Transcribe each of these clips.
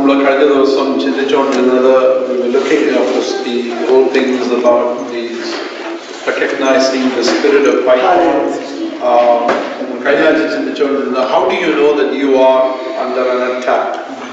നമ്മൾ കഴിഞ്ഞ ദിവസം ചിന്തിച്ചുകൊണ്ടിരുന്നത് the whole thing is about the recognizing the spirit of python. Um, കഴിഞ്ഞ ആഴ്ച ചിന്തിച്ചുകൊണ്ടിരുന്നത് how do you know that you are under an attack?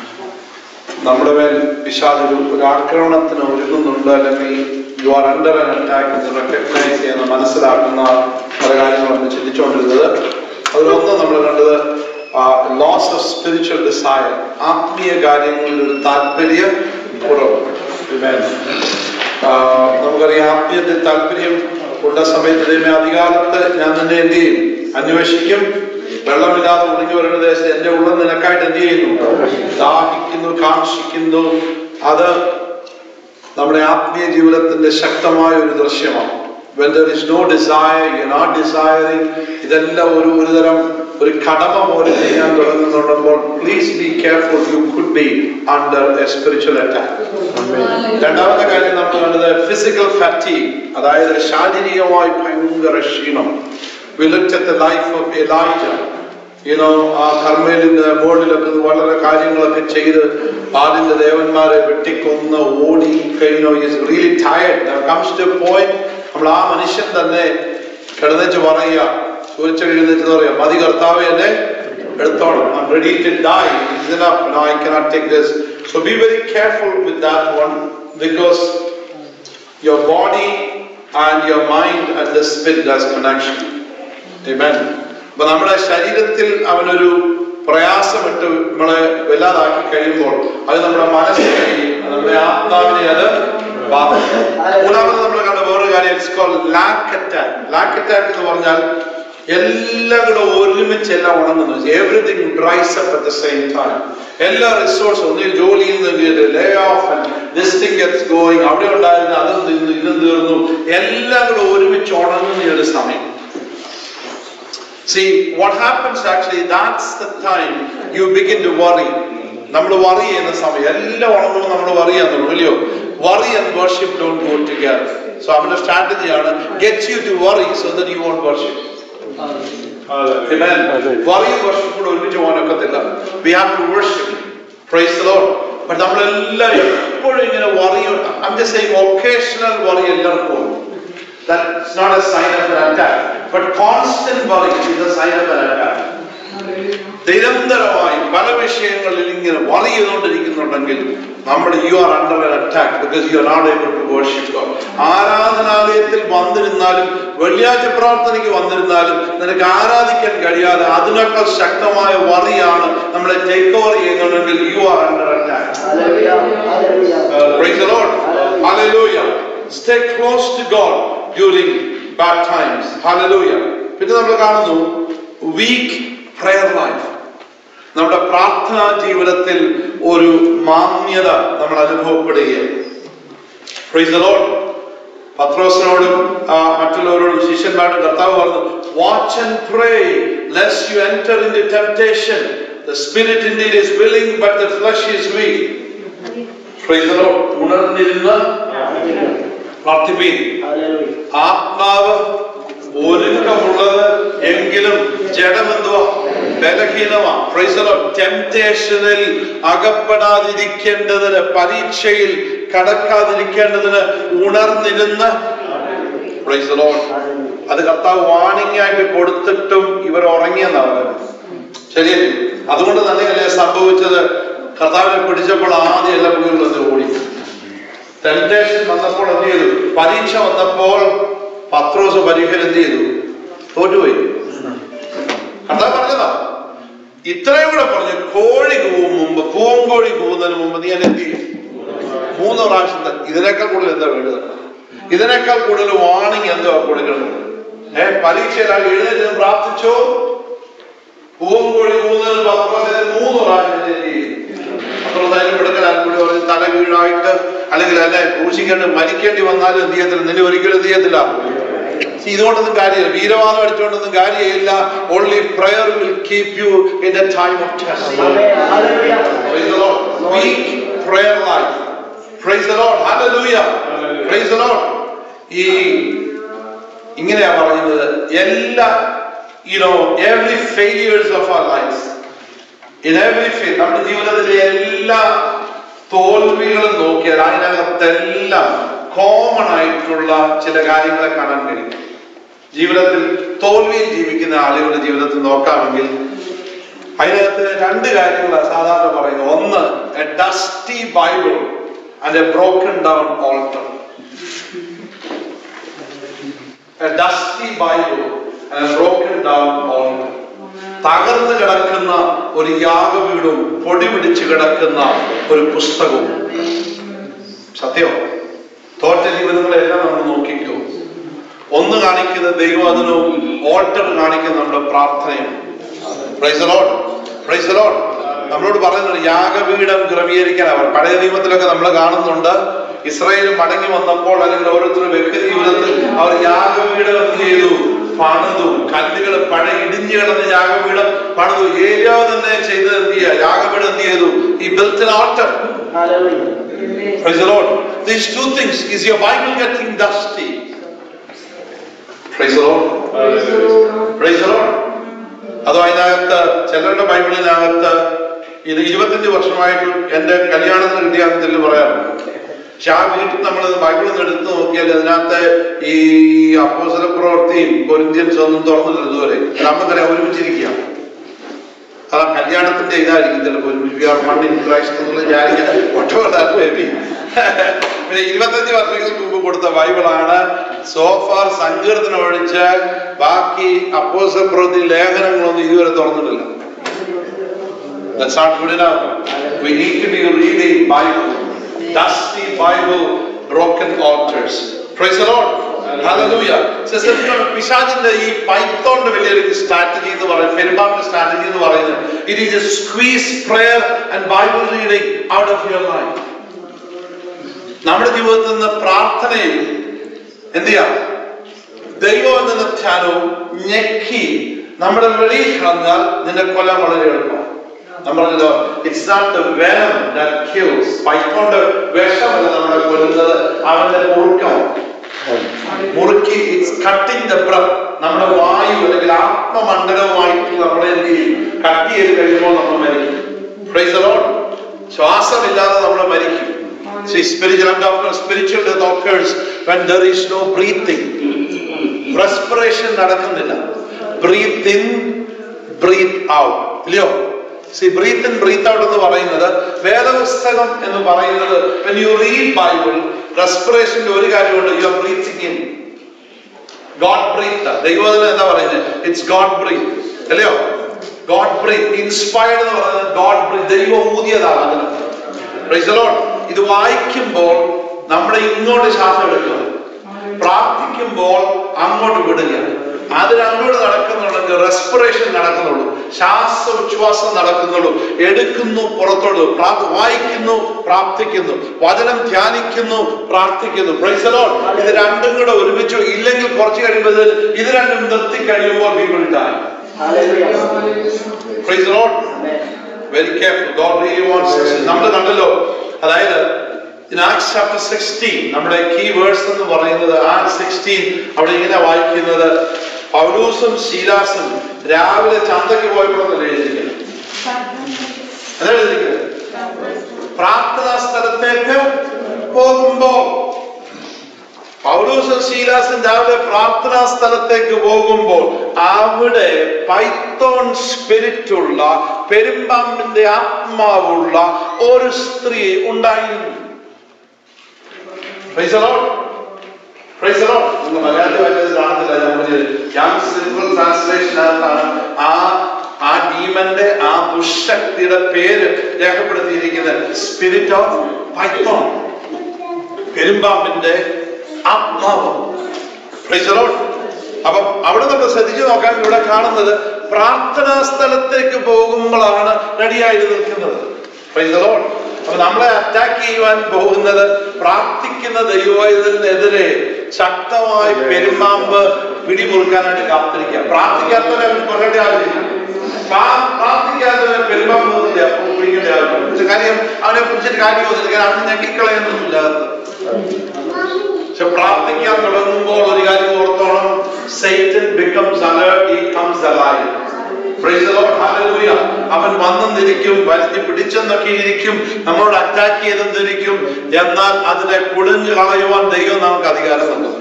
നമ്മുടെ മേൽ പിശാചൊരു ഒരു ആക്രമണത്തിന് ഒരുങ്ങുന്നുണ്ട് അല്ലെങ്കിൽ you are under an attack എന്ന് റെക്കഗ്നൈസ് ചെയ്യുന്ന മനസ്സിലാക്കുന്ന പല കാര്യങ്ങളാണ് ചിന്തിച്ചുകൊണ്ടിരുന്നത് അതിലൊന്ന് നമ്മൾ കണ്ടത് ലോസ് ഓഫ് സ്പിരിച്വൽ ഡിസയർ ആത്മീയ കാര്യങ്ങളിൽ ഒരു താല്പര്യം കുറവ് Amen. ആ, നമുക്കറിയാം ആത്മീയത്തിൽ താല്പര്യം ഉള്ള സമയത്ത് ദൈവമേ അധികാലത്ത് ഞാൻ നിന്നെ എന്ത് ചെയ്യും അന്വേഷിക്കും വെള്ളമില്ലാതെ ഒളിഞ്ഞു വരുന്ന ദേശത്ത് എന്റെ ഉള്ളിൽ നിനക്കായിട്ട് എന്ത് ചെയ്യുന്നു ദാഹിക്കുന്നു കാക്ഷിക്കുന്നു അത് നമ്മുടെ ആത്മീയ ജീവിതത്തിന്റെ ശക്തമായ ഒരു ദൃശ്യമാണ് when there is no desire you're not desiring ഇതെല്ലാം ഒരു ഒരു തരം ഒരു കടമ പോലെ ചെയ്യാൻ തുടങ്ങുന്നുണ്ടപ്പോൾ please be careful you could be under a spiritual attack രണ്ടാമത്തെ കാര്യം നമ്മൾ കണ്ടത് ഫിസിക്കൽ ഫാറ്റീഗ് അതായത് ശാരീരികമായി ഭയങ്കര ക്ഷീണം we looked at the life of Elijah you know ആ കർമ്മേലിന്റെ ബോർഡിലൊക്കെ വളരെ കാര്യങ്ങളൊക്കെ ചെയ്ത് ആദിന്റെ ദേവന്മാരെ വെട്ടിക്കൊന്ന് ഓടി കഴിഞ്ഞു is really tired comes to point നമ്മൾ ആ മനുഷ്യൻ തന്നെ കിടന്നേച്ച് പറയുക ചോദിച്ചു എഴുന്നേറ്റ് പറയാ മതി കർത്താവ് എന്നെ എടുത്തോണം I'm ready to die. It's enough. No, I cannot take this. So be very careful with that one because your body and your mind and the spirit has connection. Amen. അപ്പൊ നമ്മുടെ ശരീരത്തിൽ അവനൊരു പ്രയാസമിട്ട് നമ്മളെ വല്ലാതാക്കി കഴിയുമ്പോൾ അത് നമ്മുടെ മനസ്സിനെയും നമ്മുടെ ആത്മാവിനെ അത് ബാധിക്കും മൂന്നാമത് നമ്മൾ കണ്ട വേറൊരു കാര്യം it's call lack attack lack attack എന്ന് പറഞ്ഞാൽ എല്ലാം കൂടെ ഒരുമിച്ച് എല്ലാം ഉണങ്ങുന്നു everything dries up at the same time എല്ലാ റിസോഴ്സും ഒന്നിൽ ജോലിയിൽ നിന്ന് lay off this thing gets going അവിടെ ഉണ്ടായിരുന്ന അതും തീർന്നു ഇതും തീർന്നു എല്ലാം കൂടെ ഒരുമിച്ച് ഉണങ്ങുന്ന ഈ ഒരു സമയം See, what happens actually, that's the time you begin to worry. നമ്മൾ വറി ചെയ്യുന്ന സമയം എല്ലാം ഉണങ്ങുമ്പോൾ നമ്മൾ വറി ചെയ്യാൻ തുടങ്ങും ഇല്ലയോ worry and worship don't go together so അവന്റെ സ്ട്രാറ്റജിയാണ് get you to worry so that you won't worship വറിയും വർഷിപ്പ് കൂടെ ഒരുമിച്ച് പോകാനൊക്കത്തില്ല we have to worship praise the Lord but നമ്മളെല്ലാവരും എപ്പോഴും ഇങ്ങനെ വറിയുണ്ട് I'm just saying occasional worry എല്ലാവർക്കും ഉണ്ട്. That's not a sign of an attack. But constant worry is a sign of an attack. നിരന്തരമായി പല വിഷയങ്ങളിൽ ഇങ്ങനെ വറി ചെയ്തുകൊണ്ടിരിക്കുന്നുണ്ടെങ്കിൽ നമ്മൾ you are under an attack because you are not able to worship God ആരാധനാലയത്തിൽ വന്നിരുന്നാലും വെള്ളിയാഴ്ച പ്രാർത്ഥനയ്ക്ക് വന്നിരുന്നാലും നിനക്ക് ആരാധിക്കാൻ കഴിയാതെ അതിനേക്കാൾ ശക്തമായ വറിയാണ് നമ്മളെ ടേക്ക് ഓവർ ചെയ്യുന്നുണ്ടെങ്കിൽ you are under attack Praise the Lord. Hallelujah. Stay close to God during bad times. Hallelujah. പിന്നെ നമ്മൾ കാണുന്നു വീക്ക് പ്രയർ ലൈഫ് നമ്മുടെ പ്രാർത്ഥനാ ജീവിതത്തിൽ ഒരു മാന്യത നമ്മൾ അനുഭവപ്പെടുകയാണ് Praise the Lord. പത്രോസിനോടും ആ, മറ്റുള്ളവരോടും ശിഷ്യന്മാരോടും കർത്താവ് പറഞ്ഞു watch and pray lest you enter in the temptation the spirit indeed is willing but the flesh is weak Praise the Lord. ഉണർന്നിരുന്ന് പ്രാർത്ഥിപ്പീൻ ആത്മാവ് ഒരുക്കമുള്ളത് എങ്കിലും ജഡമെന്തുവാ ബലഹീനമാ പ്രൈസ് the Lord. ടെംപ്ടേഷനിൽ അകപ്പെടാതിരിക്കേണ്ടതിന് പരീക്ഷയിൽ കടക്കാതിരിക്കേണ്ടതിന് ഉണർന്നിരുന്ന് പ്രൈസ് the Lord. അത് കർത്താവ് വാണിംഗ് ആയിട്ട് കൊടുത്തിട്ടും ഇവർ ഉറങ്ങിയെന്നാണ് പറയുന്നത് ശരിയല്ലേ അതുകൊണ്ട് തന്നെയല്ലേ സംഭവിച്ചത് കർത്താവിനെ പിടിച്ചപ്പോൾ ആദ്യം എല്ലാ പുള്ളികളും ഓടി ടെംപ്ടേഷൻ വന്നപ്പോൾ എന്ത് ചെയ്തു പരീക്ഷ വന്നപ്പോൾ പത്രോസ് പരീക്ഷ എന്ത് ചെയ്തു തോറ്റുപോയി കർത്താവ് പറഞ്ഞതാ ഇത്രയും കൂടെ പറഞ്ഞു കോഴി കൂവും മുമ്പ് പൂങ്കോഴി കൂവുന്നതിന് മുമ്പ് നീ എന്നെ എന്ത് ചെയ്യും മൂന്ന് പ്രാവശ്യം ത- ഇതിനേക്കാൾ കൂടുതൽ എന്താ വേണ്ടത് ഇതിനേക്കാൾ കൂടുതൽ വാണിംഗ് എന്തോ കൊടുക്കണം ഏ പരീക്ഷയിലാണ് എഴുന്നേറ്റ് നിന്ന് പ്രാർത്ഥിച്ചോ പൂങ്കോഴി കൂവുന്നതിന് പത്രോസിന് മൂന്ന് പ്രാവശ്യം എന്ത് ചെയ്യും പത്രോസ് അതിന് എടുക്കലാൽ കൂടി ഒരു തല കീഴായിട്ട് അല്ലെങ്കിൽ അല്ലെ ക്രൂശിക്കേണ്ടി മരിക്കേണ്ടി വന്നാലും എന്ത് ചെയ്യത്തില്ല നിന്നെ ഒരിക്കലും എന്ത് ചെയ്യത്തില്ല See, ഇതുകൊണ്ടൊന്നും കാര്യമില്ല വീരവാദം അടിച്ചുകൊണ്ടൊന്നും കാര്യമില്ല only prayer will keep you in a time of test Praise the Lord. Weak prayer life. Praise the Lord. Hallelujah. Praise the Lord. ഈ ഇങ്ങനെയാ പറയുന്നത് എല്ലാ you know every failures of our lives in every fail നമ്മുടെ ജീവിതത്തിലെ എല്ലാ തോൽവികൾ നോക്കിയാൽ അതിനകത്തെല്ലാം common ആയിട്ടുള്ള ചില കാര്യങ്ങളെ കാണാൻ കഴിയും ജീവിതത്തിൽ തോൽവിയിൽ ജീവിക്കുന്ന ആളുകളുടെ ജീവിതത്തിൽ നോക്കാമെങ്കിൽ അതിനകത്ത് രണ്ട് കാര്യങ്ങളാണ് സാധാരണ പറയുന്നത് ഒന്ന് a dusty Bible and a broken down altar a dusty Bible and a broken down altar തകർന്നു കിടക്കുന്ന ഒരു യാഗവീടും പൊടി പിടിച്ച് കിടക്കുന്ന ഒരു പുസ്തകവും സത്യം തോറ്റ ജീവിതങ്ങളെല്ലാം നമ്മൾ നോക്കിക്കോ ഒന്ന് കാണിക്കുന്ന ദൈവവചനവും ഓൾട്ടർ കാണിക്കുന്ന നമ്മുടെ പ്രാർത്ഥനയും Praise the Lord. Praise the Lord. നമ്മളോട് പറയുന്നത് യാഗപീഠം ക്രമീകരിക്കാൻ അവർ പഴയ നിയമത്തിലൊക്കെ നമ്മൾ കാണുന്നുണ്ട് ഇസ്രായേൽ മടങ്ങി വന്നപ്പോൾ അല്ലെങ്കിൽ ഓരോരുത്തരും വ്യക്തി ജീവിതത്തിൽ അവർ യാഗപീഠം എന്ത് ചെയ്തു പണിതു കല്ലുകൾ പഴയ ഇടിഞ്ഞു കിടന്ന യാഗപീഠം പണിതു ഏരിയ തന്നെ ചെയ്തത് എന്ത് ചെയ്യുക യാഗപീഠം എന്ത് ചെയ്തു ഈ built altar Praise the Lord. These two things. Is your Bible getting dusty? Praise the Lord. Praise the Lord. അതോ അതിനകത്ത് ചിലരുടെ ബൈബിളിനകത്ത് ഇത് ഇരുപത്തഞ്ച് വർഷമായിട്ട് എന്റെ കല്യാണത്തിന് കിട്ടിയാൽ പറയാറുണ്ട് പക്ഷെ ആ വീട്ടിൽ നമ്മൾ ബൈബിളിൽ നിന്ന് എടുത്ത് നോക്കിയാൽ അതിനകത്ത് ഈ അപ്പോസല പ്രവൃത്തിയും കൊരിന്ത്യൻസ് ഒന്നും തുറന്നില്ല ഇതുവരെ നമുക്കറിയാം ഒരുമിച്ചിരിക്കുക അതാ കല്യാണത്തിന്റെ ഇതായിരിക്കും ചിലപ്പോൾ മണ്ണിൻ ക്രൈസ്റ്റ് എന്നുള്ള വിചാരിക്കാൻ പിന്നെ ഇരുപത്തഞ്ച് വർഷങ്ങൾക്ക് മുമ്പ് കൊടുത്ത ബൈബിളാണ് സോഫാർ സങ്കീർത്തനം ഒഴിച്ച് ബാക്കി അപ്പോസ പ്രവൃത്തി ലേഖനങ്ങളൊന്നും ഇതുവരെ തുറന്നിട്ടില്ല That's not good enough. We need to be reading Bible. Dusty Bible, broken altars. Praise the Lord. Hallelujah. Sister, പിശാചിന്റെ ഈ പൈത്തോന്റെ വലിയൊരു സ്ട്രാറ്റജി എന്ന് പറയുന്നത് പെരുമാറിന്റെ സ്ട്രാറ്റജി എന്ന് പറയുന്നത് it is a squeeze prayer and Bible reading out of your life നമ്മുടെ ജീവിതത്തിൽ നിന്ന് പ്രാർത്ഥനയും എന്ത് ചെയ്യാം ദൈവം എന്ന ധ്യാനവും ഞെക്കി നമ്മുടെ വെളിയിൽ കളഞ്ഞാൽ നിന്റെ കൊല്ലാൻ വളരെ എളുപ്പം നമ്മളല്ലോ it's not the venom that kills പൈത്തോണ്ട് വിഷമല്ല നമ്മളെ കൊല്ലുന്നത് അവന്റെ മുറുക്കം മുറുക്കി ഇറ്റ്സ് കട്ടിങ് ദ ബ്രത്ത് നമ്മുടെ വായു അല്ലെങ്കിൽ ആത്മമണ്ഡലവുമായിട്ട് നമ്മളെ എന്ത് ചെയ്യും കട്ട് ചെയ്ത് കഴിയുമ്പോൾ നമ്മൾ മരിക്കും പ്രൈസ് ലോഡ് ശ്വാസമില്ലാതെ നമ്മൾ മരിക്കും See, spiritual and doctor, spiritual doctors, when there is no breathing, respiration നടക്കുന്നില്ല ബ്രീത്ത് ഇൻ ബ്രീത്ത് ഔട്ട് ഇല്ലയോ see breathe in breathe out എന്ന് പറയുന്നത് വേദപുസ്തകം എന്ന് പറയുന്നത് when you read ബൈബിൾ റെസ്പിറേഷന്റെ ഒരു കാര്യമുണ്ട് you are breathing in God breath ദൈവത്തിന് എന്താ പറയുന്നത് ഇറ്റ്സ് ഗോഡ് ബ്രീത്ത് അല്ലയോ ഗോഡ് ബ്രീത്ത് ഇൻസ്പയർഡ് എന്ന് പറയുന്നത് ഗോഡ് ബ്രീത്ത് ദൈവം ഊതിയതാണ് അതിന് Praise the Lord. ഇത് വായിക്കുമ്പോൾ നമ്മുടെ ഇങ്ങോട്ട് ശ്വാസം എടുക്കുക പ്രാർത്ഥിക്കുമ്പോൾ അങ്ങോട്ട് വിടുക അതിന് അങ്ങോട്ട് നടക്കുന്നുണ്ടെങ്കിൽ റെസ്പിറേഷൻ നടക്കുന്നുള്ളൂ ശ്വാസോച്ഛ്വാസം നടക്കുന്നുള്ളൂ എടുക്കുന്നു പുറത്തോട്ട് പ്രാർത്ഥ- വായിക്കുന്നു പ്രാർത്ഥിക്കുന്നു വചനം ധ്യാനിക്കുന്നു പ്രാർത്ഥിക്കുന്നു Praise the Lord. ഇത് രണ്ടും കൂടെ ഒരുമിച്ച് ഇല്ലെങ്കിൽ കുറച്ച് കഴിയുമ്പോൾ ഇത് ഇത് രണ്ടും നിർത്തി കഴിയുമ്പോൾ people die. Praise the Lord. Very careful God really wants നമ്മൾ കണ്ടല്ലോ അതായത് in Acts chapter 16 നമ്മുടെ കീ വേഴ്സ് എന്ന് പറയുന്നത് ആക്ട് 16 അവിടെ ഇങ്ങനെ വായിക്കുന്നത് പൗലൂസും ശീലാസും രാവിലെ ചന്തയ്ക്ക് പോയപ്പോഴെന്നല്ലേ എഴുതിയിരിക്കുന്നത് എന്താ എഴുതിയിരിക്കുന്നത് പ്രാർത്ഥനാ സ്ഥലത്തേക്ക് പോകുമ്പോൾ പൗലോസും ശീലാസും രാവിലെ പ്രാർത്ഥനാ സ്ഥലത്തേക്ക് പോകുമ്പോൾ അവിടെ പൈത്തോൺ സ്പിരിറ്റ് ഉള്ള പെരുമ്പാമ്പിന്റെ ആത്മാവുള്ള ഒരു സ്ത്രീ ഉണ്ടായിരുന്നു Praise the Lord. Praise the Lord. നിങ്ങൾ മലയാളത്തിൽ വായിച്ചത് കാണുന്നില്ല ഞാൻ പറഞ്ഞത് ഞാൻ സിമ്പിൾ ട്രാൻസ്ലേഷനകത്താണ് ആ ആ ഡീമന്റെ ആ ദുശക്തിയുടെ പേര് രേഖപ്പെടുത്തിയിരിക്കുന്നത് സ്പിരിറ്റ് ഓഫ് പൈത്തോൺ പെരുമ്പാമ്പിന്റെ ആത്മാവ് Praise the Lord. അപ്പം അവിടെ നമ്മൾ ശ്രദ്ധിച്ചു നോക്കാൻ ഇവിടെ കാണുന്നത് പ്രാർത്ഥനാ സ്ഥലത്തേക്ക് പോകുമ്പോഴാണ് റെഡിയായിട്ട് നിൽക്കുന്നത് Praise the Lord. അപ്പൊ നമ്മളെ അറ്റാക്ക് ചെയ്യുവാൻ പോകുന്നത് പ്രാർത്ഥിക്കുന്ന ദൈവത്തിനെതിരെ ശക്തമായി പെരുമാമ്പ് പിടിമുറുക്കാനായിട്ട് കാത്തിരിക്കുക പ്രാർത്ഥിക്കാത്തവരെ കൊല്ലേണ്ട ആവശ്യമില്ല പ്രാ- പ്രാർത്ഥിക്കാത്തവരെ പെരുമാമ്പ് നിർത്തില്ല, അപ്പോൾ പിടിക്കേണ്ട ആവശ്യമില്ല പക്ഷെ കാര്യം അവനെ പിടിച്ചിട്ട് കാര്യമൊന്നുമില്ല കാരണം അവന് ഞെക്കിക്കളയൊന്നുമില്ല അകത്ത്. പക്ഷെ പ്രാർത്ഥിക്കാൻ തുടങ്ങുമ്പോൾ ഒരു കാര്യം ഓർത്തോണം Satan becomes alert he comes alive Praise the Lord. Hallelujah. അവൻ വന്നെന്നിരിക്കും വലിഞ്ഞു പിടിച്ചെന്നൊക്കെ ഇരിക്കും നമ്മളോട് അറ്റാക്ക് ചെയ്തെന്നിരിക്കും എന്നാൽ അതിനെ കുടിഞ്ഞു കളയുവാൻ ദൈവം നമുക്ക് അധികാരം നൽകും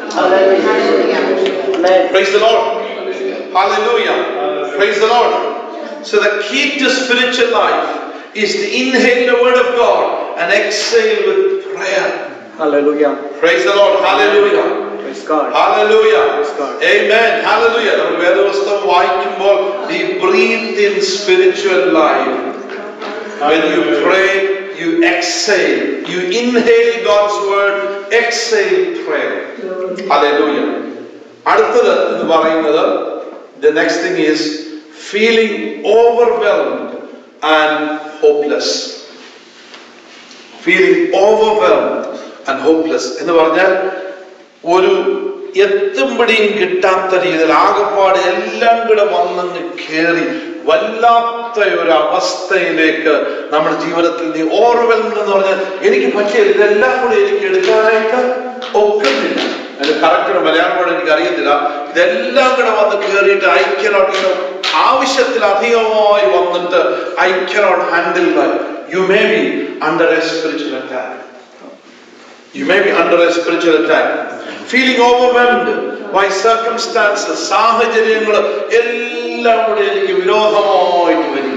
Praise the Lord. Hallelujah. Praise the Lord. So the key to spiritual life is to inhale the word of God and exhale with prayer. Hallelujah. Praise the Lord. Hallelujah. Praise God. Hallelujah. Praise God. Amen. Hallelujah. നമ്മൾ വേദപുസ്തകം വായിക്കുമ്പോൾ we breathe in spiritual life. When you pray, you exhale. You inhale God's word, exhale prayer. Hallelujah. അടുത്തത് എന്ന് പറയുന്നത് the next thing is feeling overwhelmed and hopeless. Feeling overwhelmed and hopeless എന്ന് പറഞ്ഞാൽ ഒരു എത്തുമ്പടിയും കിട്ടാത്ത രീതിയിൽ ആകപ്പാട് എല്ലാം കൂടെ വന്നങ്ങ് കയറി വല്ലാത്ത ഒരു അവസ്ഥയിലേക്ക് നമ്മുടെ ജീവിതത്തിൽ നീ ഓർവെൽമെന്റ് എന്ന് പറഞ്ഞാൽ എനിക്ക് പറ്റിയ ഇതെല്ലാം കൂടെ എനിക്ക് എടുക്കാനായിട്ട് ഒക്കുന്നില്ല അതിന് കറക്റ്റ് മലയാളം കൂടെ എനിക്ക് അറിയത്തില്ല ഇതെല്ലാം കൂടെ വന്ന് കയറിയിട്ട് ഐ കനോട്ട് ആവശ്യത്തിൽ അധികമായി വന്നിട്ട് I cannot handle you may be under a spiritual attack You may be under a spiritual attack. Feeling overwhelmed by circumstances, സാഹചര്യങ്ങൾ എല്ലാം കൂടെ എനിക്ക് വിരോധമായിട്ട് വരും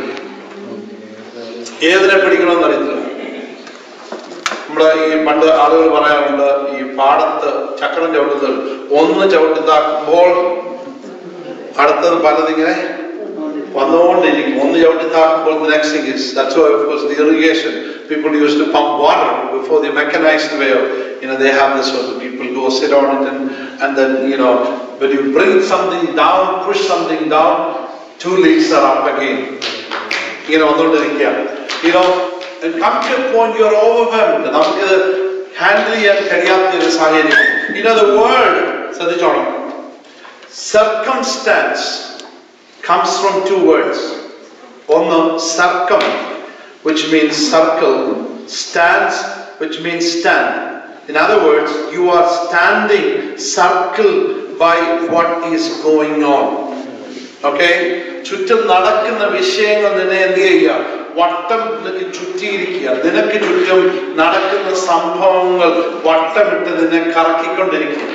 ഏതിനെ പിടിക്കണമെന്ന് അറിയത്തില്ല നമ്മുടെ ഈ പണ്ട് ആളുകൾ പറയാറുണ്ട് ഈ പാടത്ത് ചക്രം ചവിട്ടുന്നത് ഒന്ന് ചവിട്ടി താക്കുമ്പോൾ അടുത്തത് പലതിങ്ങനെ വന്നുകൊണ്ടിരിക്കും ഒന്ന് ചവിട്ടി താക്കുമ്പോൾ the next thing is that's why of course the irrigation people used to pump water before the mechanized way of you know they have this sort of people go sit on it and and then you know when you bring something down push something down two leaks are up again ഇങ്ങനെ വന്നുകൊണ്ടിരിക്കുക you know and come to a point you are overwhelmed നമുക്കിത് handle ചെയ്യാൻ കഴിയാത്ത ഒരു സാഹചര്യം you know the word ശ്രദ്ധിച്ചോണം circumstance comes from two words. ഒന്ന് circum, which means circle, stands, which means stand. In other words, you are standing circled by what is going on. Okay? ചുറ്റും നടക്കുന്ന വിഷയങ്ങൾ നിന്നെ എന്ത് ചെയ്യുക വട്ടം നിനക്ക് ചുറ്റിയിരിക്കുക നിനക്ക് ചുറ്റും നടക്കുന്ന സംഭവങ്ങൾ വട്ടമിട്ട് നിന്നെ കറക്കിക്കൊണ്ടിരിക്കുക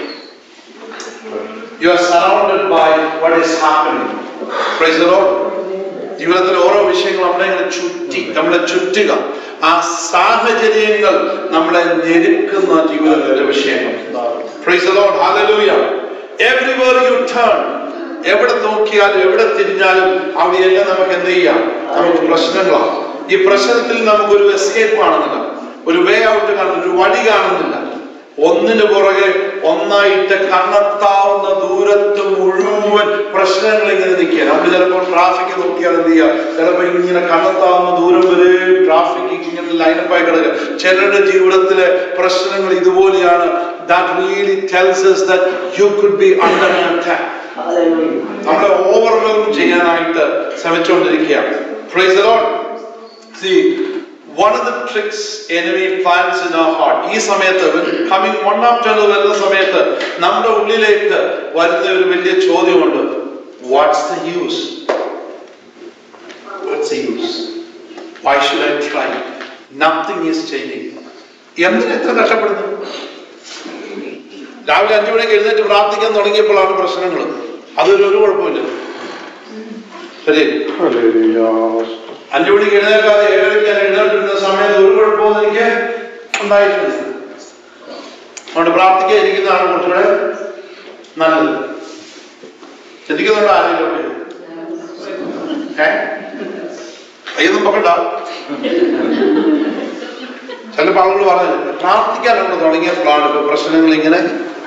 You are surrounded by what is happening. Praise the Lord. ജീവിതത്തിൽ ഓരോ വിഷയങ്ങളും നമ്മളെ ഇങ്ങനെ ചുറ്റി നമ്മളെ ചുറ്റുക ആ സാഹചര്യങ്ങൾ നമ്മളെ ഞെരുക്കുന്ന ജീവിതത്തിന്റെ വിഷയങ്ങൾ Praise the Lord. Hallelujah. Everywhere you turn, എവിടെ നോക്കിയാലും എവിടെ തിരിഞ്ഞാലും അവിടെയെല്ലാം നമുക്ക് എന്ത് ചെയ്യാം നമുക്ക് പ്രശ്നങ്ങളാണ് ഈ പ്രശ്നത്തിൽ നമുക്കൊരു എസ്കേപ്പ് കാണുന്നില്ല ഒരു വേ ഔട്ട് കാണുന്നില്ല ഒരു വഴി കാണുന്നില്ല ഒന്നിനു പുറകെ ഒന്നായിട്ട് കണ്ടെത്താവുന്ന ദൂരത്ത് മുഴുവൻ പ്രശ്നങ്ങൾ ഇങ്ങനെ നിൽക്കുക നമ്മൾ ചിലപ്പോൾ ട്രാഫിക് നോക്കിയാൽ എന്ത് ചെയ്യുക ചിലപ്പോൾ ഇങ്ങനെ കണ്ടെത്താവുന്ന ദൂരം വരെ ട്രാഫിക് ഇങ്ങനെ ലൈനപ്പായി കിടക്കുക ചിലരുടെ ജീവിതത്തിലെ പ്രശ്നങ്ങൾ ഇതുപോലെയാണ് that really tells us that you could be under an attack നമ്മളെ ഓവർവെൽം ചെയ്യാനായിട്ട് ശ്രമിച്ചുകൊണ്ടിരിക്കുകയാണ് praise the Lord see one of the tricks enemy plants in our heart ഈ സമയത്ത് കമ്മിങ് വൺ ആഫ്റ്റർ വരുന്ന സമയത്ത് നമ്മുടെ ഉള്ളിലേക്ക് വരുന്ന ഒരു വലിയ ചോദ്യമുണ്ട് what's the use what's the use why should I try nothing is changing എന്തിനാ എത്ര കഷ്ടപ്പെടുന്നു രാവിലെ അഞ്ചു മണിക്ക് എഴുന്നേറ്റ് പ്രാർത്ഥിക്കാൻ തുടങ്ങിയപ്പോഴാണ് പ്രശ്നങ്ങൾ അതൊരു ഒരു കുഴപ്പമില്ല ശരി അഞ്ചു മണിക്ക് എഴുന്നേൽക്കാതെ ഏഴരയ്ക്ക് ഞാൻ എഴുന്നേറ്റിരുന്ന സമയത്ത് ഒരു കുഴപ്പവും എനിക്ക് ഉണ്ടായിട്ടില്ല അതുകൊണ്ട് പ്രാർത്ഥിക്കാൻ ഇരിക്കുന്നതാണ് കുറച്ചുകൂടെ നല്ലത് ചിന്തിക്കുന്നുണ്ടോ ആരെങ്കിലും ഏ അയ്യൊന്നും പൊക്കണ്ട ചിലപ്പോൾ ആളുകൾ പറഞ്ഞു പ്രാർത്ഥിക്കാൻ നമ്മൾ തുടങ്ങിയപ്പോഴാണ് ഇപ്പൊ പ്രശ്നങ്ങൾ ഇങ്ങനെ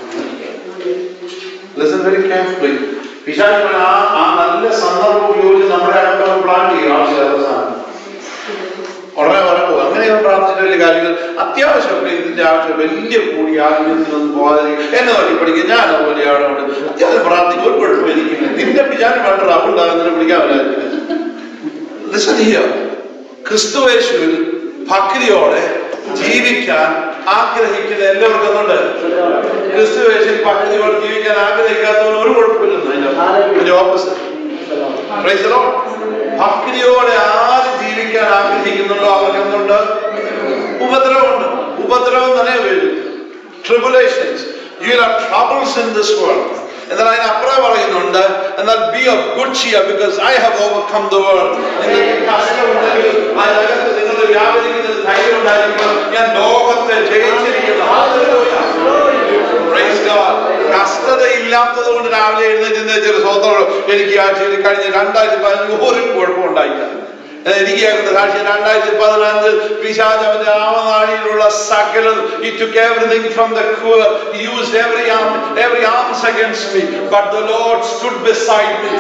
Listen very carefully. പിശാച് ആ ആ നല്ല സന്ദർഭം ഉപയോഗിച്ച് നമ്മുടെ അടുത്ത് പ്ലാൻ ചെയ്യും ആവശ്യം അവസാനം ഉടനെ ഉറപ്പോ അങ്ങനെയൊന്നും പ്രാർത്ഥിച്ച വലിയ കാര്യങ്ങൾ അത്യാവശ്യമൊക്കെ ഇതിന്റെ ആവശ്യം വലിയ കൂടി ആഗ്രഹത്തിനൊന്നും പോകാതെ എന്നെ നോക്കി പഠിക്കുക ഞാൻ അതുപോലെയാണ് അവിടെ അത്യാവശ്യം പ്രാർത്ഥിക്കും ഒരു കുഴപ്പം എനിക്കില്ല നിന്റെ വിചാരം വേണ്ട അതുകൊണ്ടാകുന്നതിനെ പിടിക്കാമല്ല Listen here. ക്രിസ്തുവേശുവിൽ ഭക്തിയോടെ ജീവിക്കാൻ ആഗ്രഹിക്കുന്ന എല്ലാവർക്കും ഒന്നുണ്ട് ക്രിസ്തുവേശുവിൽ ഭക്തിയോടെ ജീവിക്കാൻ ആഗ്രഹിക്കാത്തവന് ഒരു കുഴപ്പമില്ലെന്ന് അതിന്റെ ഓപ്പോസിറ്റ് Praise the Lord. ഭക്തിയോടെ ആര് ജീവിക്കാൻ ആഗ്രഹിക്കുന്നുണ്ടോ അവർക്ക് എന്തുണ്ട് ഉപദ്രവമുണ്ട് ഉപദ്രവം തന്നെ വരും tribulations you will have troubles in this world എന്നാൽ അതിനപ്പുറം പറയുന്നുണ്ട് എന്നാൽ be of good cheer because I have overcome the world നിങ്ങൾക്ക് കഷ്ടമുണ്ടെങ്കിൽ അതിനകത്ത് നിങ്ങൾ വ്യാപരിക്കുന്നത് ധൈര്യം ഉണ്ടായിരിക്കണം ഞാൻ ലോകത്തെ ജയിച്ചിരിക്കുന്നു Hallelujah. Praise God. കഷ്ടത ഇല്ലാത്തത് കൊണ്ട് രാവിലെ എഴുന്നേറ്റ് ചില സ്വന്തം എനിക്ക് ആഴ്ചയിൽ കഴിഞ്ഞ രണ്ടായിരത്തി പതിനഞ്ച് ഒരു കുഴപ്പം ഉണ്ടായില്ല എനിക്ക് കേൾക്കുന്ന സാക്ഷി രണ്ടായിരത്തി പതിനഞ്ചിൽ പിശാജ് അവന്റെ ആവനാഴിയിലുള്ള സകലം he took everything from the poor he used every arm every arms against me but the lord stood beside me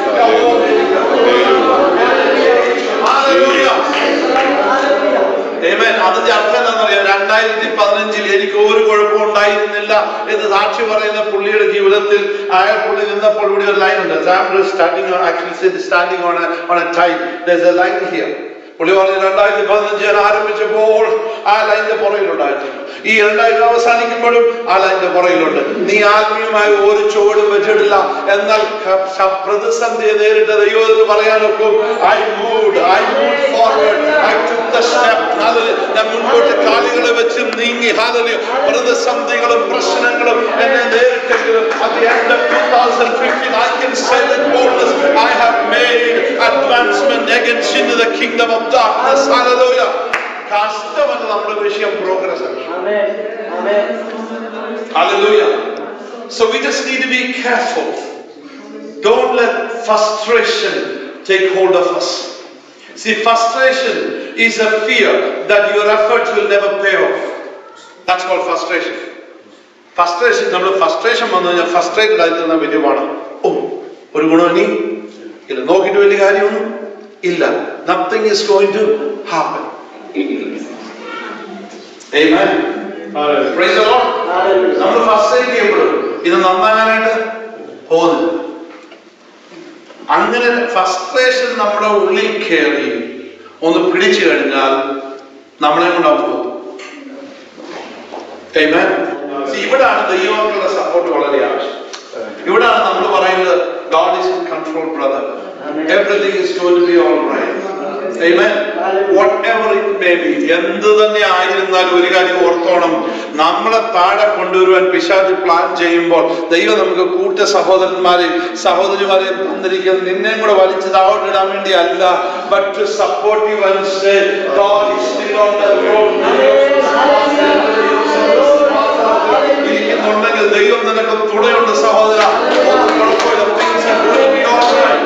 Hallelujah. Amen. അതിന്റെ അർത്ഥം എന്താണെന്നറിയാം രണ്ടായിരത്തി പതിനഞ്ചിൽ എനിക്ക് ഒരു കുഴപ്പവും ഉണ്ടായിരുന്നില്ല എന്ന് സാക്ഷി പറയുന്ന പുള്ളിയുടെ ജീവിതത്തിൽ അയാൾ പുള്ളി നിന്നപ്പോൾ ഇവിടെ ഒരു ലൈൻ ഉണ്ട് standing actually standing on on a time a line here പുള്ളി പറഞ്ഞു രണ്ടായിരത്തി പതിനഞ്ച് ഞാൻ ആരംഭിച്ചപ്പോൾ ആ ലൈനിന്റെ പുറകിലുണ്ടായിരുന്നു ഈ രണ്ടായിരം അവസാനിക്കുമ്പോഴും ആ ലൈനിന്റെ പുറകിലുണ്ട് നീ ആത്മീയമായ ഒരു ചുവടും വെച്ചിട്ടില്ല എന്നാൽ ക- ശ- പ്രതിസന്ധിയെ നേരിട്ട ദൈവം എന്ന് പറയാനൊക്കെ I moved I moved forward I took the step ഞാൻ മുൻപോട്ട് കാലുകളെ വെച്ച് നീങ്ങി ഹാലല് പ്രതിസന്ധികളും പ്രശ്നങ്ങളും എന്നെ നേരിട്ടെങ്കിലും at the end of 2015 I can say with boldness I have made advancement against into the kingdom of darkness hallelujah കഷ്ടമല്ല നമ്മുടെ വിഷയം progress Amen. Amen. Hallelujah. So we just need to be careful. Don't let frustration take hold of us. See, frustration is a fear that your efforts will never pay off. That's called frustration. Frustration, നമ്മൾ frustration വന്നു കഴിഞ്ഞാൽ frustrated ആയി തീർന്ന വലിയ പാടാണ് ഓ ഒരു ഗുണം ഇനി ഇല്ല നോക്കിയിട്ട് വലിയ കാര്യമൊന്നും ഇല്ല nothing is going to happen Amen. Praise the Lord. Hallelujah. നമ്മൾ ഫസ്റ്റ് ചെയ്യപ്പെടും ഇത് നന്നാകാനായിട്ട് പോകുന്നില്ല അങ്ങനെ ഫസ്ട്രേഷൻ നമ്മുടെ ഉള്ളിൽ കയറി ഒന്ന് പിടിച്ചു കഴിഞ്ഞാൽ നമ്മളെ കൊണ്ടാ പോകും Amen. See, ഇവിടാണ് ദൈവങ്ങളുടെ സപ്പോർട്ട് വളരെ ആവശ്യം ഇവിടാണ് നമ്മൾ പറയുന്നത് God is in control brother Amen. Everything is going to be all right Amen. Whatever it may be, എന്ത് തന്നെ ആയിരുന്നാലും ഒരു കാര്യം ഓർത്തോണം നമ്മളെ താഴെ കൊണ്ടുവരുവാൻ പിശാച് പ്ലാൻ ചെയ്യുമ്പോൾ ദൈവം നമുക്ക് കൂട്ട സഹോദരന്മാരെയും സഹോദരിമാരെയും തന്നിരിക്കുന്നത് നിന്നെയും കൂടെ വലിച്ചു താഴോട്ടിടാൻ വേണ്ടി അല്ല but to support you and say God is still on the ഇരിക്കുന്നുണ്ടെങ്കിൽ ദൈവം നിനക്ക് തുണയുണ്ട് സഹോദര ഒന്നും കുഴപ്പമില്ല Things are going to be all right.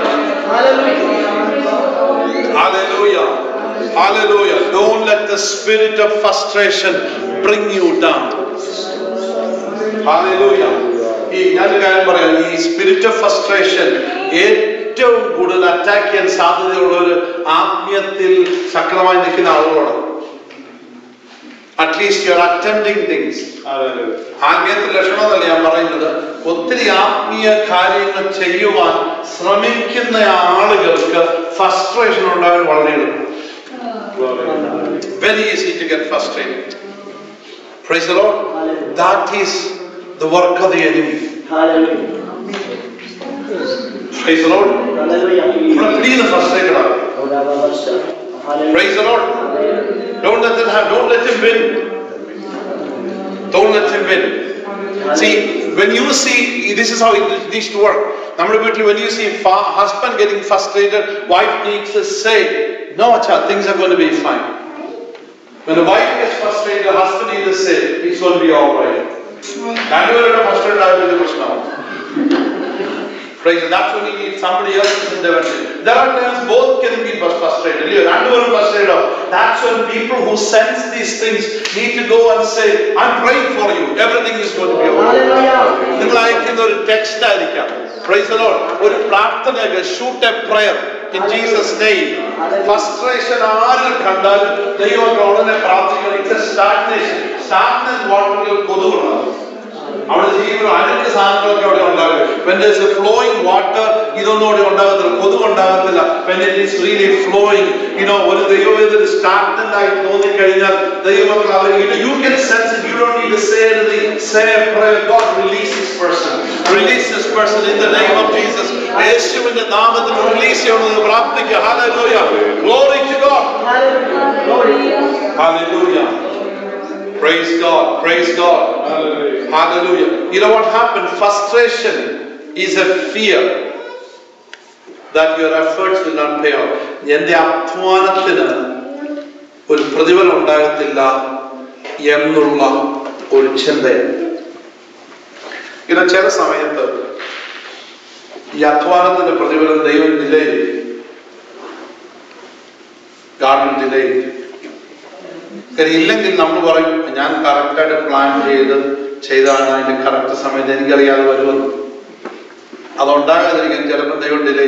Hallelujah. Hallelujah. Don't let the spirit of frustration bring you down. Hallelujah. ഈ ഞാനൊരു കാര്യം പറയാം ഈ സ്പിരിറ്റ് ഓഫ് ഫ്രസ്ട്രേഷൻ ഏറ്റവും കൂടുതൽ അറ്റാക്ക് ചെയ്യാൻ സാധ്യതയുള്ള ഒരു ആത്മീയത്തിൽ ശക്തമായി നിൽക്കുന്ന ആളുകളാണ് at least you are attempting things ആത്മീയത്തിൽ ലക്ഷണമെന്നല്ല ഞാൻ പറയുന്നത് ഒത്തിരി ആത്മീയ കാര്യങ്ങൾ ചെയ്യുവാൻ ശ്രമിക്കുന്ന ആളുകൾക്ക് ഫ്രസ്ട്രേഷൻ ഉണ്ടാകാൻ വളരെ എളുപ്പം very easy to get frustrated praise the Lord that is the work of the enemy praise the Lord ഇവിടെ പിടിയുന്ന ഫ്രസ്ട്രേറ്റഡ് ആണ് praise the Lord don't let them have don't let him win don't let him win See, when you see, this is how it needs to work. നമ്മുടെ വീട്ടിൽ when you see fa- husband getting frustrated, wife needs to say, no, acha, things are going to be fine. When the wife gets frustrated, the husband needs to say, it's going to be all right. രണ്ടുപേരുടെ frustrated ആയ വലിയ പ്രശ്നമാണ് Praise God. That's when you need somebody else's intervention. There are times both can be frustrated. ഇല്ലയോ? രണ്ടുപേരും frustrated ആവും. That's when people who sense these things need to go and say, I'm praying for you. Everything is going to be okay. നിങ്ങൾ അയക്കുന്ന ഒരു text ആയിരിക്കാം price the Lord. ഒരു പ്രാർത്ഥനയൊക്കെ shoot a prayer in Jesus name frustration ആരിൽ കണ്ടാലും ദൈവം ഉടനെ പ്രാർത്ഥിക്കണം ഇറ്റ്സ് സ്റ്റാഗ്നേഷൻ സ്റ്റാഗ്നന്റ് വാട്ടറിൽ കൊതുകുണ്ടാകും അവിടെ ജീവിതം അഴുക്ക് സാധനങ്ങളൊക്കെ അവിടെ ഉണ്ടാകും when there's a flowing water ഇതൊന്നും അവിടെ ഉണ്ടാകത്തില്ല കൊതുക് ഉണ്ടാകത്തില്ല when it is really flowing you know ഒരു ദൈവവേദന stagnant ആയി തോന്നിക്കഴിഞ്ഞാൽ ദൈവമക്കൾ അവർ you know, you can sense it you don't need to say anything say a prayer God release this person release this person in the name of Jesus യേശുവിന്റെ നാമത്തിൽ release ചെയ്യണമെന്ന് പ്രാർത്ഥിക്കുക hallelujah glory to God hallelujah praise God praise God Hallelujah. You know what happened? Frustration is a fear that your efforts will not pay off. എന്റെ അധ്വാനത്തിന് ഒരു പ്രതിഫലം ഉണ്ടാകത്തില്ല എന്നുള്ള ഒരു ചിന്തയാണ് ഇത് ചില സമയത്ത് ഈ അധ്വാനത്തിന്റെ പ്രതിഫലം ദൈവം ഡിലേ ഗാർഡൻ ഡിലേ കാര്യം ഇല്ലെങ്കിൽ നമ്മൾ പറയും ഞാൻ കറക്റ്റായിട്ട് പ്ലാൻ ചെയ്ത് ചെയ്താണ് അതിന്റെ കറക്റ്റ് സമയത്ത് എനിക്കറിയാതെ വരുമെന്ന് അതുണ്ടാകാതിരിക്കാൻ ചിലപ്പോൾ ദൈവം ഡിലേ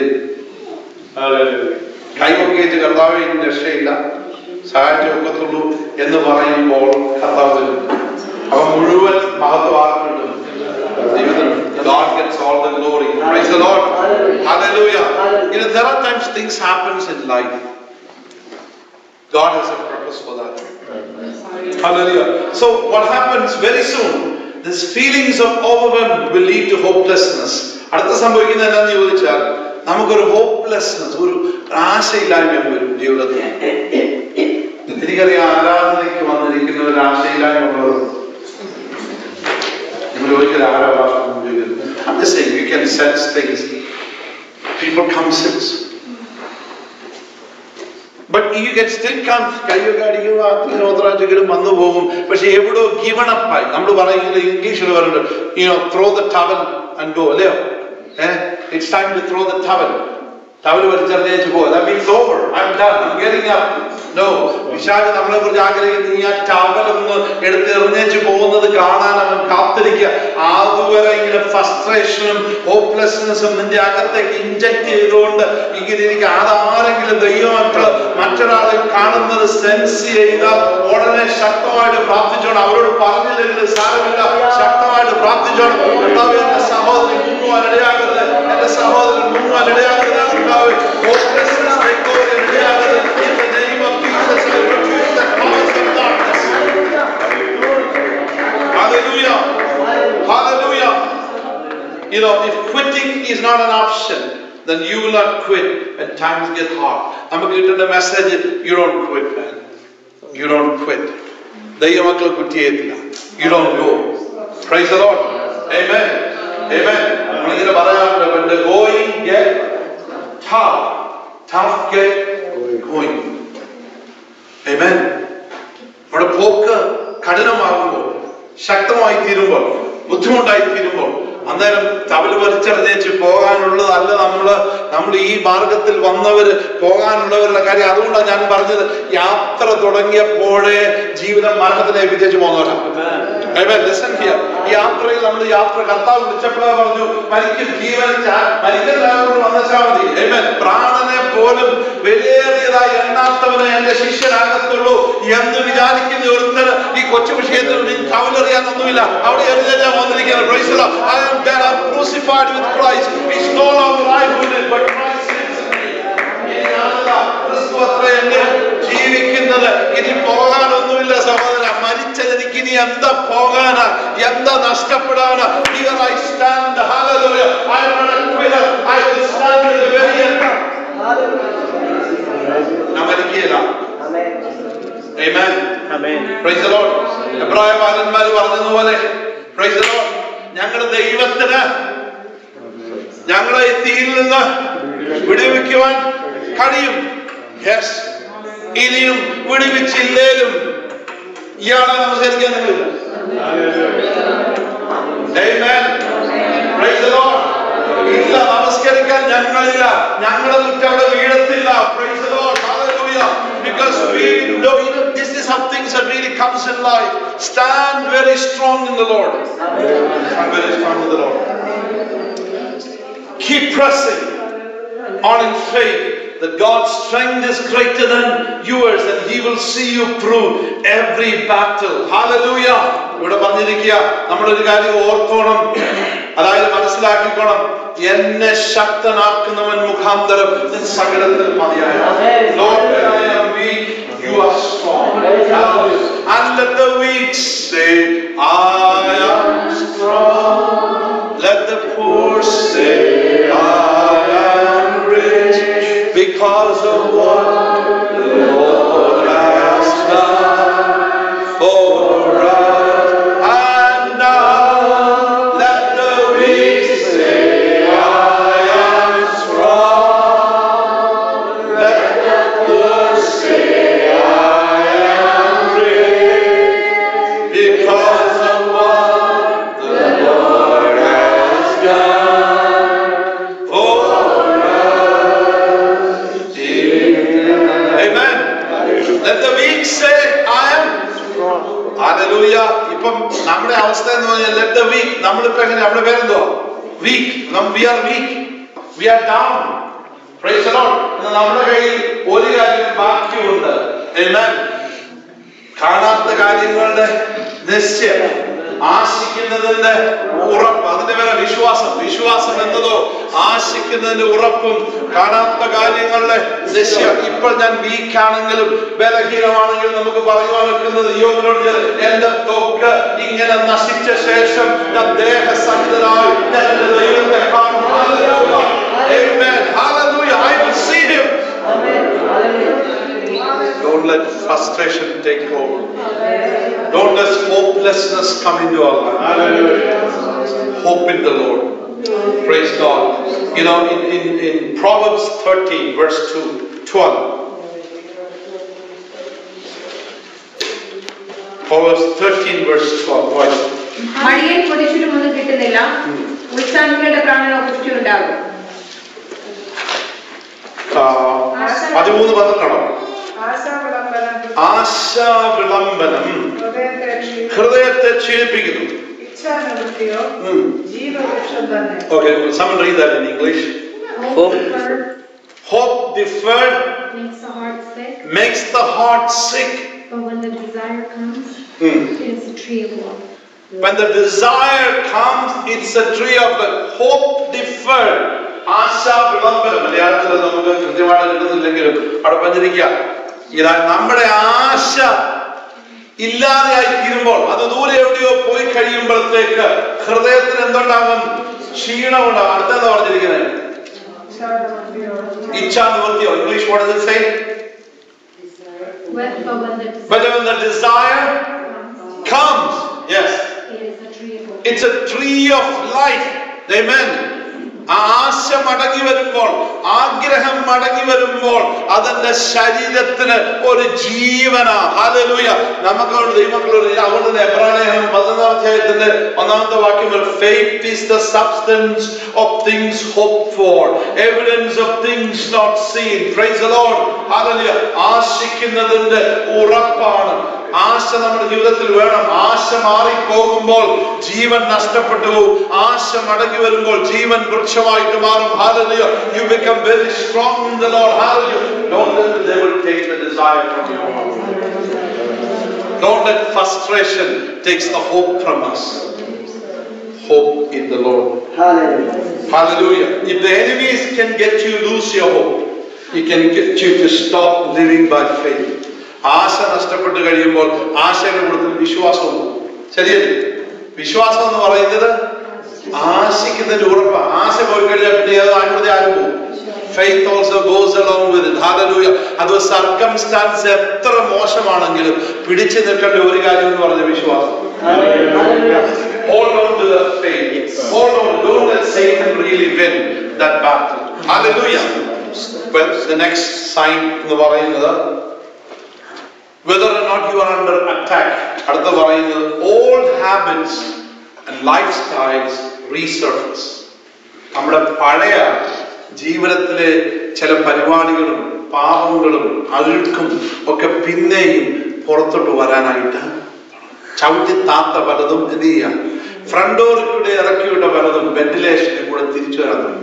കൈവക്കേറ്റ് കർത്താവ് ഇനി രക്ഷയില്ല സഹായിച്ചു ഒക്കത്തുള്ളൂ എന്ന് പറയുമ്പോൾ കർത്താവ് വരും അവ മുഴുവൻ മഹത്വാക്കുന്നുണ്ട് ദൈവത്തിന് God gets all the glory. Praise the Lord. Hallelujah. You know, there are times things happens in life. God has a purpose for that. Hallelujah. So what happens very soon, these feelings of overwhelm will lead to hopelessness. അടുത്ത സംഭവിക്കുന്നത് എന്താണെന്ന് ചോദിച്ചാൽ നമുക്കൊരു hopelessness ഒരു ആശയില്ലായ്മ വരും ജീവിതത്തിൽ എനിക്കറിയാം ആരാധനയ്ക്ക് വന്നിരിക്കുന്ന ഒരു ആശയില്ലായ്മ ഉള്ളത് നിങ്ങൾ ഒരിക്കലും ആരാ ഭാഷ ഉപയോഗിക്കരുത് I'm just saying you can sense things. People come since. But you can still come കയ്യൊക്കെ അടിക്കുക ആത്മീയോത്രാജകരും വന്നു പോകും പക്ഷെ എവിടോ ഗിവൺ അപ്പ് ആയി നമ്മൾ പറയുന്നത് ഇംഗ്ലീഷിൽ പറയുന്നുണ്ട് you know throw the towel and go അല്ലയോ ഏഹ് it's time to throw the towel towel വലിച്ചെറിഞ്ഞേച്ച് പോകും that means over I am done I am getting up no വിശാഖ നമ്മളെ കുറിച്ച് ആഗ്രഹിക്കുന്ന ഈ ആ ടവൽ ഒന്ന് എടുത്ത് എറിഞ്ഞേച്ച് പോകുന്നത് കാണാൻ അവൻ കാത്തിരിക്കുക അതുവരെ ഇങ്ങനെ ഫ്രസ്ട്രേഷനും ഹോപ്പ്ലെസ്നെസ്സും നിന്റെ അകത്തേക്ക് ഇഞ്ചക്ട് ചെയ്തുകൊണ്ട് ഇങ്ങനെ എനിക്ക് അതാരെങ്കിലും ദൈവമക്കള് മറ്റൊരാളെ കാണുന്നത് സെൻസ് ചെയ്താൽ ഉടനെ ശക്തമായിട്ട് പ്രാർത്ഥിച്ചോണം അവരോട് പറഞ്ഞില്ലെങ്കിൽ സാരമില്ല ശക്തമായിട്ട് പ്രാർത്ഥിച്ചോണം കർത്താവേ, എന്റെ സഹോദരൻ മുങ്ങുവാൻ ഇടയാകരുത് എന്റെ സഹോദരൻ മുങ്ങുവാൻ ഇടയാകരുത് കർത്താവേ. hopelessness takeover ഇടയാകരുത്. In the name of Jesus, I refuse the powers of darkness. Hallelujah. Hallelujah. You know, if quitting is not an option, then you will not quit when times get hard. നമുക്ക് കിട്ടുന്ന message you don't quit man you don't quit ദൈവമക്കൾ quit ചെയ്യത്തില്ല you don't go praise the Lord amen amen നമ്മളിങ്ങനെ പറയാറുണ്ട് when the going get tough tough get going ആമേൻ നമ്മുടെ പോക്ക് കഠിനമാകുമ്പോൾ ശക്തമായി തീരുമ്പോൾ ബുദ്ധിമുട്ടായി തീരുമ്പോൾ അന്നേരം തവല് വലിച്ചെറിഞ്ഞേച്ച് പോകാനുള്ളതല്ല നമ്മള് നമ്മൾ ഈ മാർഗത്തിൽ വന്നവര് പോകാനുള്ളവരുടെ കാര്യം അതുകൊണ്ടാണ് ഞാൻ പറഞ്ഞത് യാത്ര തുടങ്ങിയപ്പോഴേ ജീവിതം മരണത്തിനെ വിജയിച്ചു പോകുന്നവരാണ് Amen. Listen here. ഈ യാത്രയിൽ നമ്മൾ യാത്ര കർത്താവ് വിളിച്ചപ്പോഴേ പറഞ്ഞു മരിക്കും ജീവൻ മരിക്കുന്നവരോട് വന്നച്ചാൽ മതി Amen. പ്രാണനെ പോലും വിലയേറിയതായി എണ്ണാത്തവനെ എന്റെ ശിഷ്യനാകത്തുള്ളൂ എന്ന് വിചാരിക്കുന്ന ഒരുത്തന് ഈ കൊച്ചു വിഷയത്തിൽ നീ കവലറിയാനൊന്നുമില്ല അവിടെ എറിഞ്ഞാൽ വന്നിരിക്കുന്നത് Praise the Lord. I am dead. I'm crucified with Christ. It's no longer I who live, but Christ lives in me. ഇനി ഞാനല്ല, ക്രിസ്തു അത്രേ എന്നിൽ ജീവിക്കുന്നത് ഇനി പോകാനൊന്നുമില്ല സഹോദര മരിച്ചത് എനിക്ക് ഇനി എന്താ പോകാനാ എന്താ നഷ്ടപ്പെടാനാ Here I stand. Hallelujah. I am not a quitter. I will stand to the very end. ഞാൻ മരിക്കുകയില്ല Amen. Praise the Lord. എബ്രായ ബാലന്മാർ പറഞ്ഞതുപോലെ Praise the Lord. ഞങ്ങളുടെ ദൈവത്തിന് ഞങ്ങളെ ഈ തീയിൽ നിന്ന് വിടുവിക്കുവാൻ കഴിയും യെസ് ഇനിയും വിടുവിച്ചില്ലേലും ഇയാളെ നമസ്കരിക്കാൻ നിങ്ങളില്ല Amen. Praise the Lord. ഇല്ല നമസ്കരിക്കാൻ ഞങ്ങളില്ല ഞങ്ങളെ കുറ്റവിടെ വീഴത്തില്ല Praise the Lord. Hallelujah. Because we know, you know, this is how things that really comes in life. Stand very strong in the Lord. Stand very strong in the Lord. Keep pressing on in faith that God's strength is greater than yours and He will see you through every battle. Hallelujah. ഇവിടെ പറഞ്ഞിരിക്കുക നമ്മളൊരു കാര്യം ഓർത്തോണം അതായത് മനസ്സിലാക്കിക്കോണം എന്നെ ശക്തനാക്കുന്നവൻ മുഖാന്തരം ഞാൻ സകലത്തിൽ മതിയായ Lord, when I am weak, you are strong. And let the weak say, I am strong. Let the poor say, I am rich because of what the Lord has done for us. And now let the weak say, I am strong. Let the poor say, I am rich because of what the Lord has done for us. Amen. Let the weak say, I am hallelujah ഇപ്പം നമ്മുടെ അവസ്ഥ എന്ന് പറഞ്ഞാൽ let the week നമ്മളിപ്പോ എങ്ങനെ നമ്മുടെ പേരെന്തോ weak we are weak we are down praise the Lord ഇന്ന് നമ്മുടെ കയ്യിൽ ഒരു കാര്യം ബാക്കിയുണ്ട് Amen. കാണാത്ത കാര്യങ്ങളുടെ നിശ്ചയം ആശിക്കുന്നതിന്റെ ഉറപ്പ് അതിന്റെ പേരെ വിശ്വാസം വിശ്വാസം എന്നതോ ആശിക്കുന്നതിന്റെ ഉറപ്പും കാണാത്ത കാര്യങ്ങളുടെ നിശ്ചയം ഇപ്പോൾ ഞാൻ വീക്ക് ആണെങ്കിലും ബലഹീനമാണെങ്കിലും നമുക്ക് പറയുവാൻ വെക്കുന്നത് യോഗനോട് ഞാൻ, എന്റെ തൊക്ക് ഇങ്ങനെ നശിച്ച ശേഷം ഞാൻ ദേഹസഹിതനായി ഞാൻ എന്റെ ദൈവത്തെ കാണും Hallelujah. Amen. Hallelujah. I will see him. Don't let frustration take over. Don't let hopelessness come into our life. Hope in the Lord. Praise God. You know, in, in, in Proverbs 13, verse 2, 12. Proverbs 13, verse 12. Voice. മടിയൻ കൊതിച്ചിട്ടും ഒന്നും കിട്ടുന്നില്ല ഉത്സാഹികളുടെ പ്രാണനോ പുഷ്ടി ഉണ്ടാകും ആ, പതിമൂന്ന് പന്ത്രണ്ടാണോ ആശാവിളംബരം ആശാവിളംബനം ഹൃദയത്തെ ക്ഷീ- ഹൃദയത്തെ ക്ഷീണിപ്പിക്കുന്നു ഇച്ഛാനിവൃത്തിയോ ഉം. ജീവവൃക്ഷം തന്നെ Okay, will someone read that in English? Hope deferred Hope deferred makes the heart sick, makes the heart sick. but when the desire comes, Hmm. it is a tree of life. When the desire comes, it's a tree of the hope deferred. ആശ വിളംബരം മലയാളത്തിൽ നമുക്ക് കൃത്യമായിട്ട് കിട്ടുന്നില്ലെങ്കിലും അവിടെ പറഞ്ഞിരിക്കുക ഇതാ നമ്മുടെ ആശ ഇല്ലാതെയായി തീരുമ്പോൾ അത് ദൂരെ എവിടെയോ പോയി കഴിയുമ്പോഴത്തേക്ക് ഹൃദയത്തിന് എന്തുണ്ടാകും ക്ഷീണമുണ്ടാകും അടുത്തെന്താ പറഞ്ഞിരിക്കുന്നത് ഇച്ഛാനിവൃത്തിയോ ഇച്ഛാനിവൃത്തിയോ English what does it say When, but when the desire but when the desire comes, comes yes it is a tree of life. It's a tree of life. Amen. ആ ആശ മടങ്ങി വരുമ്പോൾ ആഗ്രഹം മടങ്ങി വരുമ്പോൾ അതിന്റെ ശരീരത്തിന് ഒരു ജീവനാ ഹാലലൂയ നമുക്ക് ദൈവമക്കൾ അതുകൊണ്ട് തന്നെ എബ്രാലേഖനം പതിനൊന്നാം അധ്യായത്തിന്റെ ഒന്നാമത്തെ വാക്യം faith is the substance of things hope for evidence of things not seen praise the Lord hallelujah ആശിക്കുന്നതിന്റെ ഉറപ്പാണ് ആശ നമ്മുടെ ജീവിതത്തിൽ വേണം ആശ മാറി പോകുമ്പോൾ ജീവൻ നഷ്ടപ്പെട്ടു പോകും ആശ മടങ്ങി വരുമ്പോൾ ജീവൻ വൃക്ഷമായിട്ട് മാറും Hallelujah. You become very strong in the Lord. Hallelujah. Don't let the devil take the desire from your heart. Don't let frustration takes the hope from us. Hope in the Lord. Hallelujah. If the enemies can get you lose your hope, he can get you to stop living by faith. ആശ നഷ്ടപ്പെട്ട് കഴിയുമ്പോൾ ആശയുടെ കൂടുതൽ വിശ്വാസവും ശരിയല്ലേ വിശ്വാസം എന്ന് പറയുന്നത് ആശിക്കുന്നതിന്റെ ഉറപ്പ് ആശ പോയി കഴിഞ്ഞാൽ പിന്നെ അത് അനുമതി ആരും പോകും faith also goes along with it hallelujah അത് സർക്കംസ്റ്റാൻസ് എത്ര മോശമാണെങ്കിലും പിടിച്ചു നിൽക്കേണ്ട ഒരു കാര്യം എന്ന് പറഞ്ഞ വിശ്വാസം Hold on to the faith. Hold on. Don't let Satan really win that battle. Hallelujah. Well, the next sign എന്ന് പറയുന്നത് whether or not you are under attack. അടുത്ത പറയുന്നത് old habits and lifestyles resurface. നമ്മുടെ പഴയ ജീവിതത്തിലെ ചില പരിപാടികളും പാപങ്ങളും അഴുക്കും ഒക്കെ പിന്നെയും പുറത്തോട്ട് വരാനായിട്ട് ചവിട്ടി താത്ത പലതും എന്ത് ചെയ്യാം ഫ്രണ്ട് ഡോറിൽ കൂടെ ഇറക്കിവിട്ട പലതും വെന്റിലേഷനിൽ കൂടെ തിരിച്ചു വരാൻ തുടങ്ങി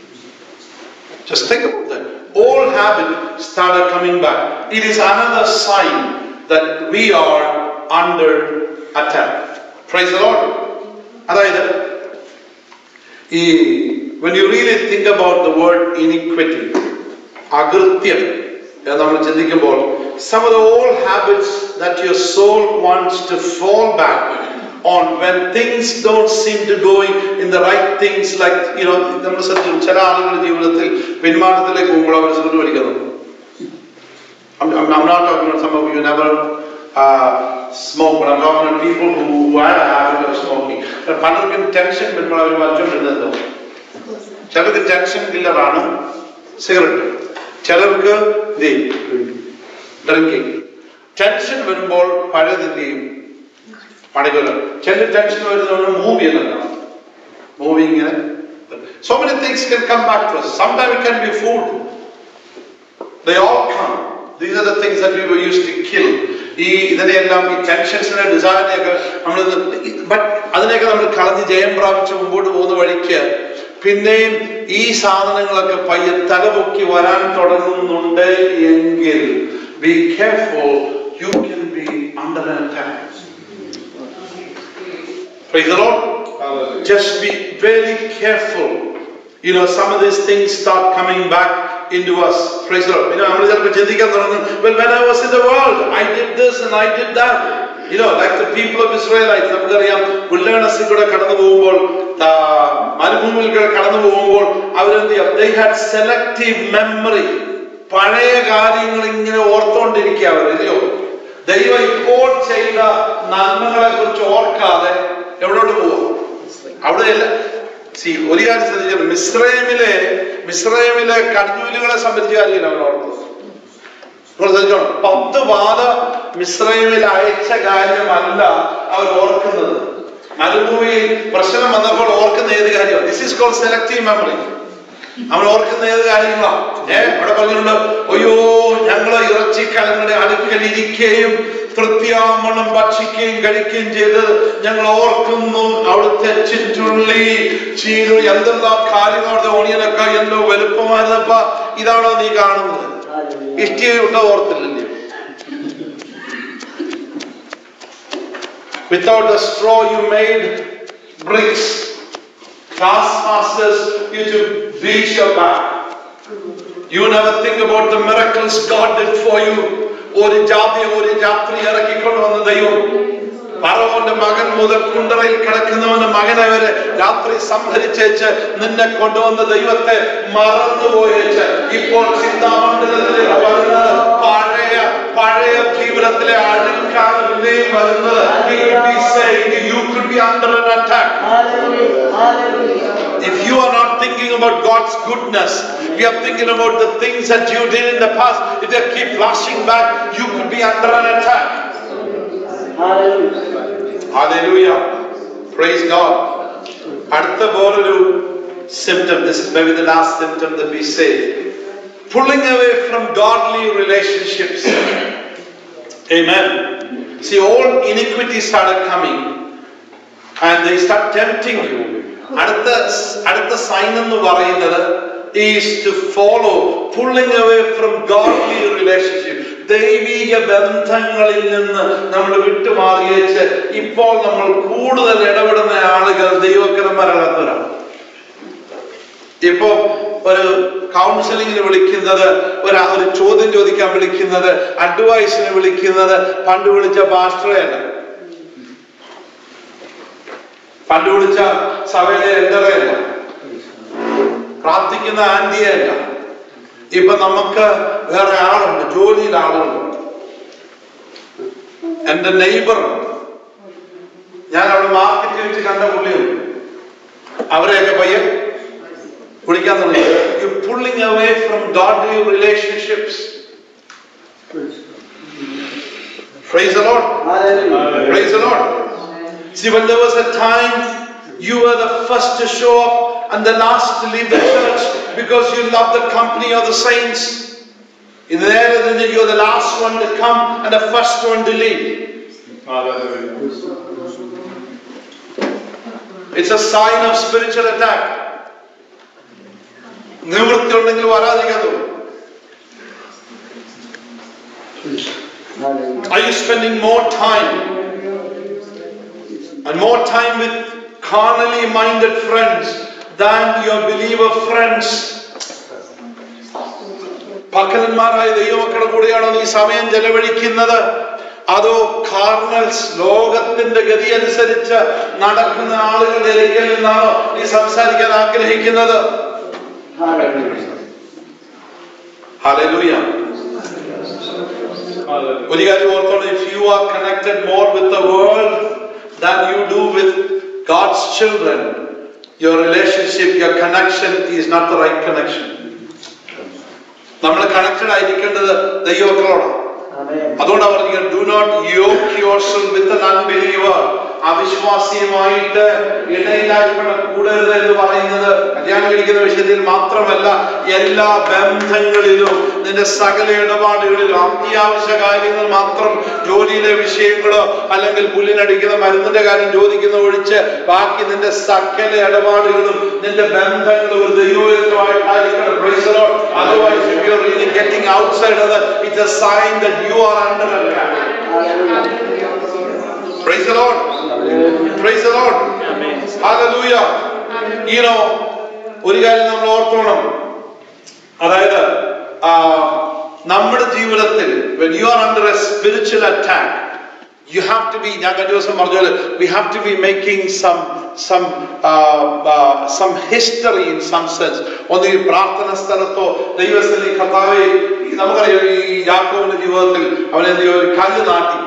Just think about that. Old habit started coming back. It is another sign that we are under attack. Praise the Lord. അതായത് ഈ when you really think about the word iniquity അകൃത്യം എന്ന് നമ്മൾ ചിന്തിക്കുമ്പോൾ some of the old habits that your soul wants to fall back on when things don't seem to going in the right things like you know നമ്മൾ സത്യം ചില ആളുകളുടെ ജീവിതത്തിൽ പിന്മാറ്റത്തിലേക്ക് പോകുമ്പോൾ അവർ സിഗരറ്റ് വലിക്കുന്നു I'm, I'm, I'm not talking about some of you never uh, smoke, but I'm talking about people who, who had a habit of smoking. പലർക്കും ടെൻഷൻ വരുമ്പോൾ അവർ വലിച്ചോണ്ടിരുന്നത് ചിലർക്ക് ടെൻഷൻ കില്ലറാണ് സിഗരറ്റ് ചിലർക്ക് ഡ്രിങ്കിങ് ടെൻഷൻ വരുമ്പോൾ പഴയത് എന്ത് ചെയ്യും പണികൊല്ല ചില ടെൻഷൻ വരുന്നവർ മൂവി എല്ലാം കാണാം മൂവി ഇങ്ങനെ so many things can come back to sometime it can be food They all come. These are the things that we were used to kill. ഈ ഇതിനെയെല്ലാം ഈ ടെൻഷൻസിനെ ഡിസൈനെയൊക്കെ നമ്മൾ ബട്ട് അതിനെയൊക്കെ നമ്മൾ കളഞ്ഞ് ജയം പ്രാപിച്ച് മുമ്പോട്ട് പോകുന്ന വഴിക്ക് പിന്നെയും ഈ സാധനങ്ങളൊക്കെ പയ്യെ തലപൊക്കി വരാൻ തുടങ്ങുന്നുണ്ട് എങ്കിൽ be careful you can be under attack Praise the Lord. Just be very careful. You know, some of these things start coming back into us. Praise the Lord. You know, നമ്മൾ ചിലപ്പോൾ ചിന്തിക്കാൻ തുടങ്ങും well, when I was in the world, I did this and I did that. You know, like the people of Israelites, നമുക്കറിയാം വില്ലേണസിൽ കൂടെ കടന്നു പോകുമ്പോൾ ആ, മരുഭൂമിയിൽ കൂടെ കടന്നു പോകുമ്പോൾ അവരെന്ത് ചെയ്യാം they had selective memory. പഴയ കാര്യങ്ങൾ ഇങ്ങനെ ഓർത്തോണ്ടിരിക്കുക അവർ ഇല്ലയോ ദൈവം ഇപ്പോൾ ചെയ്ത നന്മകളെ കുറിച്ച് ഓർക്കാതെ എവിടോട്ട് പോവും അവിടെയല്ല സി ഒരു കാര്യം ശ്രദ്ധിച്ചാൽ മിശ്രൈമിലെ മിശ്രൈമിലെ കടഞ്ഞൂലുകളെ സംബന്ധിച്ച കാര്യമില്ല അവർ ഓർത്തത് നിങ്ങൾ ശ്രദ്ധിച്ചോണം പത്ത് പാത മിശ്രൈമിൽ അയച്ച കാര്യമല്ല അവർ ഓർക്കുന്നത് മരുഭൂമിയിൽ പ്രശ്നം വന്നപ്പോൾ ഓർക്കുന്ന ഏത് കാര്യമാണ് this is called selective memory അവൻ ഓർക്കുന്ന ഏത് കാര്യങ്ങളാ ഏ അവിടെ പറഞ്ഞിട്ടുണ്ട് അയ്യോ ഞങ്ങള് ഇറച്ചിക്കലങ്ങളുടെ അടുക്കൽ ഇരിക്കുകയും കൃത്യാമണം ഭക്ഷിക്കുകയും കഴിക്കുകയും ചെയ്ത് ഞങ്ങൾ ഓർക്കുന്നു അവിടുത്തെ ചുറ്റുള്ളി ചീരു എന്തെല്ലാം കാര്യങ്ങളുടെ ഓണിയനൊക്കെ എന്തോ വലുപ്പമായിരുന്നപ്പ ഇതാണോ നീ കാണുന്നത് ഇഷ്ടിയുടെ ഓർത്തില്ലല്ലേ Without the straw you made bricks. Taskmasters you to beat your back. You never think about the miracles God did for you. ഒരു ജാതി ഒരു രാത്രി ഇറക്കിക്കൊണ്ട് വന്ന ദൈവം പറവന്റെ മകൻ മുതൽ കുണ്ടറയിൽ കിടക്കുന്നവന്റെ മകനെ വരെ രാത്രി സംഹരിച്ചേച്ച് നിന്നെ കൊണ്ടുവന്ന ദൈവത്തെ മറന്നുപോയേച്ച് ഇപ്പോൾ ചിന്താമണ്ഡലത്തിലേക്ക് വരുന്നത് പഴയ പഴയ ജീവിതത്തിലെ അഴുക്കാണ് പിന്നെയും വരുന്നത് You could be saying you could be under an attack. If you are not thinking about God's goodness, we are thinking about the things that you did in the past, if they keep flashing back, you could be under an attack. Hallelujah. Praise God. അടുത്ത വേറൊരു symptom, this is maybe the last symptom that we say. Pulling away from godly relationships. Amen. See, all iniquities started coming and they start tempting you. അടുത്ത അടുത്ത sign എന്ന് പറയുന്നത് is to follow pulling away from godly relationship ദൈവിക ബന്ധങ്ങളിൽ നിന്ന് നമ്മൾ വിട്ടുമാറിയേച്ച് ഇപ്പോൾ നമ്മൾ കൂടുതൽ ഇടപെടുന്ന ആളുകൾ ദൈവക്കരന്മാരല്ലാത്തവരാണ് ഇപ്പൊ ഒരു കൗൺസിലിങ്ങിന് വിളിക്കുന്നത് ഒരു ഒരു ചോദ്യം ചോദിക്കാൻ വിളിക്കുന്നത് അഡ്വൈസിന് വിളിക്കുന്നത് പണ്ട് വിളിച്ച പാസ്റ്ററെ അല്ല പണ്ട് വിളിച്ച സഭയിലെ എന്തറയല്ല പ്രാർത്ഥിക്കുന്ന ആന്റിയല്ല ഇപ്പൊ നമുക്ക് വേറെ ആളുണ്ട് ജോലിയിൽ ആളുണ്ട് എന്റെ നെയ്ബർ ഞാൻ അവിടെ മാർക്കറ്റിൽ വെച്ച് കണ്ട പുള്ളിയുണ്ട് അവരെയൊക്കെ പയ്യൻ വിളിക്കാൻ തുടങ്ങി you pulling away from godly relationships Praise the Lord. Praise the Lord. See, when there was a time you were the first to show up and the last to leave the church because you love the company of the saints. In the end, then you're the last one to come and the first one to leave. It's a sign of spiritual attack. നിവൃത്തിയുണ്ടെങ്കിൽ വരാതിരിക്കാത്തോ Are you spending more time on and more time with carnally minded friends than your believer friends. പക്കലന്മാരായ ദൈവമക്കളുടെ കൂടെയാണോ നീ സമയം ചെലവഴിക്കുന്നത് അതോ കാർണൽസ് ലോകത്തിന്റെ ഗതി അനുസരിച്ച് നടക്കുന്ന ആളുകളുടെ ഇടയ്ക്കിൽ നിന്നാണോ നീ സംസാരിക്കാൻ ആഗ്രഹിക്കുന്നത് ഹല്ലേലൂയ ഒരു കാര്യം ഓർത്തോണം if you are connected more with the world than you do with God's children your relationship your connection is not the right connection നമ്മൾ കണക്റ്റഡ് ആയിരിക്കേണ്ടത് ദൈവമക്കളോടാണ് അതുകൊണ്ടാണ് പറഞ്ഞത് do not yoke yourself with an unbeliever അവിശ്വാസിയുമായിട്ട് ഇടയിലായിപ്പെടെ കൂടരുത് എന്ന് പറയുന്നത് കല്യാണം കഴിക്കുന്ന വിഷയത്തിൽ മാത്രമല്ല എല്ലാ ബന്ധങ്ങളിലും നിന്റെ സകല ഇടപാടുകളിലും അത്യാവശ്യ കാര്യങ്ങൾ മാത്രം ജോലിയിലെ വിഷയങ്ങളോ അല്ലെങ്കിൽ പുല്ലിനടിക്കുന്ന മരുന്നിന്റെ കാര്യം ചോദിക്കുന്ന ഒഴിച്ച് ബാക്കി നിന്റെ സകല ഇടപാടുകളും നിന്റെ ബന്ധങ്ങളും ഒരു ദൈവമായിട്ടായിരിക്കണം Praise the Lord. Otherwise, if you're really getting outside of that, it's a sign that you are under attack. Praise the Lord. Praise the Lord. Hallelujah. You know, ഒരു കാര്യം നമ്മൾ ഓർത്തോണം അതായത് ആ, നമ്മുടെ ജീവിതത്തിൽ when you are under a spiritual attack you have to be ഞാൻ കഴിഞ്ഞ ദിവസം പറഞ്ഞ പോലെ we have to be making some some uh, uh, some history in some sense ഒന്ന് ഈ പ്രാർത്ഥന സ്ഥലത്തോ ദൈവസ്ഥലി കഥാവെ നമുക്കറിയാം ഈ യാക്കോവിന്റെ ജീവിതത്തിൽ അവൻ എന്ത് ചെയ്യും? ഒരു കല്ല് നാട്ടി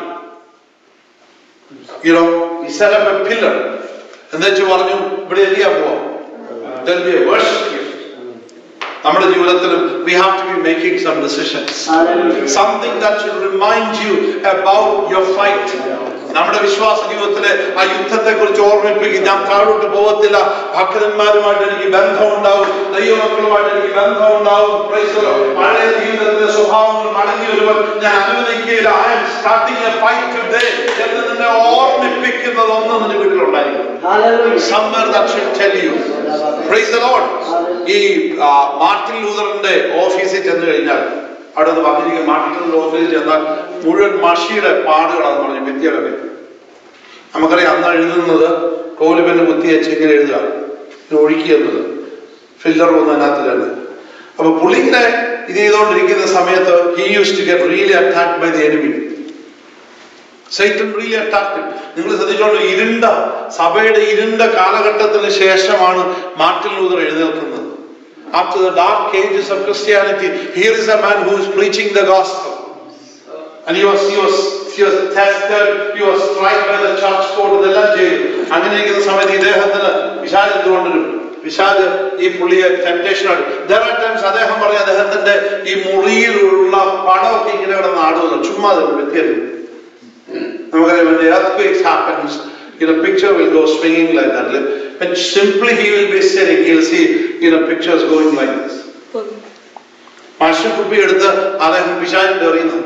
you know, he set up a pillar. എന്നിട്ട് പറഞ്ഞു ഇവിടെ എന്ത് ചെയ്യാൻ പോവാം There'll be a worship here. നമ്മുടെ ജീവിതത്തിലും we have to be making some decisions. Something that should remind you about your fight. നമ്മുടെ വിശ്വാസ ജീവിതത്തിലെ ആ യുദ്ധത്തെ കുറിച്ച് ഓർമ്മിപ്പിക്കും ഞാൻ താഴോട്ട് പോകത്തില്ല ഭക്തന്മാരുമായിട്ട് എനിക്ക് ബന്ധമുണ്ടാവും ദൈവമക്കളുമായിട്ട് എനിക്ക് ബന്ധമുണ്ടാവും Praise the Lord. പഴയ ജീവിതത്തിലെ സ്വഭാവങ്ങൾ മടങ്ങി വരുമ്പോൾ ഞാൻ അനുവദിക്കുകയില്ല I am starting a fight today എന്ന് നിന്നെ ഓർമ്മിപ്പിക്കുന്നത് ഒന്ന് നിന്റെ വീട്ടിലുണ്ടായിരിക്കും somewhere that should tell you praise the lord ഈ ആ, മാർട്ടിൻ ലൂതറിന്റെ ഓഫീസിൽ ചെന്ന് കഴിഞ്ഞാൽ അവിടെ നിന്ന് പറഞ്ഞിരിക്കുന്ന മാർട്ടിൻ ലൂതർ ഓഫീസിൽ ചെന്നാൽ മുഴുവൻ മഷിയുടെ പാടുകളാന്ന് പറഞ്ഞു ഭിത്തിയുടെ നമുക്കറിയാം അന്ന് എഴുതുന്നത് കോലുപെന്ന് കുത്തി വെച്ച് ഇങ്ങനെ എഴുതുക ഇങ്ങനെ ഒഴുക്കിയെന്നത് ഫില്ലർ ഒന്നും അതിനകത്തിലാണ് അപ്പൊ പുള്ളിങ്ങനെ ഇത് ചെയ്തുകൊണ്ടിരിക്കുന്ന സമയത്ത് he used to get really attacked by the enemy Satan really attacked നിങ്ങൾ ശ്രദ്ധിച്ചോളൂ ഇരുണ്ട സഭയുടെ ഇരുണ്ട കാലഘട്ടത്തിന് ശേഷമാണ് മാർട്ടിൻ ലൂതർ എഴുന്നേൽക്കുന്നത് After the dark ages of Christianity, here is a man who is preaching the gospel. And he was, he was, he was tested, he was tried by the church court, ഇതെല്ലാം ചെയ്തു അങ്ങനെ ഇരിക്കുന്ന സമയത്ത് ഇദ്ദേഹത്തിന് വിശാൽ എന്തുകൊണ്ടൊരു വിശാല് ഈ പുള്ളിയെ temptation There are times അദ്ദേഹം പറയും അദ്ദേഹത്തിന്റെ ഈ മുറിയിലുള്ള പടമൊക്കെ ഇങ്ങനെ കിടന്ന് ആടുന്നു ചുമ്മാ വ്യക്തിയല്ല നമുക്കറിയാം when the earthquakes happens you know picture will go swinging like that and simply he will be sitting he'll see you know pictures going like this മനുഷ്യക്കുപ്പി എടുത്ത് അദ്ദേഹം പിശാചിന്റെ എറിയുന്നു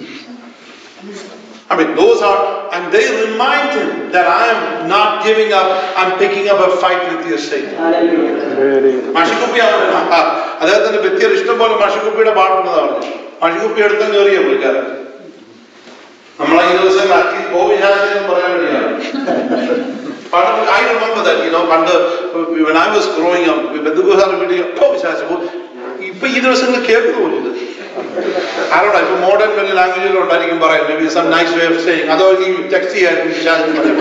I mean, those are, and they remind him that I am not giving up, I'm picking up a fight with you, Satan. മഷിക്കുപ്പിയാണ് അദ്ദേഹത്തിന്റെ വ്യക്തികൾ ഇഷ്ടം പോലെ മഷിക്കുപ്പിയുടെ പാടുന്നതാ പറഞ്ഞു മഷിക്കുപ്പി എടുത്ത കയറിയ പുള്ളിക്കാരൻ നമ്മളെ ഈ ദിവസം ആക്കി ഗോവിചാരം പറയാൻ വേണ്ടിയാണ് പണ്ട് I remember that you know പണ്ട് when I was growing up ബന്ധുസാറിന് വേണ്ടി ഓ വിചാരിച്ചു ഇപ്പൊ ഈ ദിവസങ്ങൾ കേൾക്കുന്നു പോലും ആരോടാ ഇപ്പൊ മോഡേൺ വലിയ ലാംഗ്വേജിലുണ്ടായിരിക്കും പറയാം maybe some nice way of saying അതോ ഈ ടെക്സ്റ്റ് ചെയ്യാൻ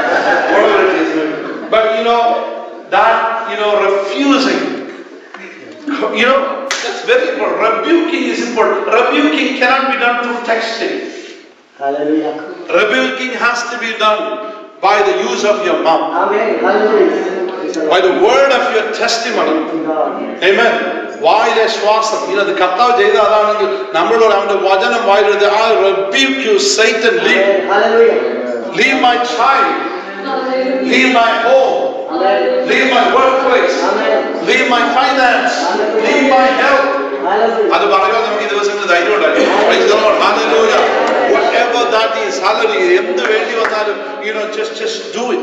but you know that you know refusing you know that's very important rebuking is important rebuking cannot be done through texting rebuking has to be done by the use of your mouth by the word of your testimony Amen. വായിലെ ശ്വാസം ഇത് കർത്താവ് ചെയ്ത അതാണെങ്കിൽ നമ്മളോട് അവന്റെ വചനം വായിലെടുത്ത് ആ rebuke you Satan leave leave my child leave my home leave my workplace leave my finance leave my health അത് പറയുമ്പോൾ നമുക്ക് ഈ ദിവസങ്ങളിൽ ധൈര്യം ഉണ്ടായിരുന്നു Praise the Lord. Hallelujah. Whatever that is, hallelujah. എന്ത് വേണ്ടി വന്നാലും you know just just do it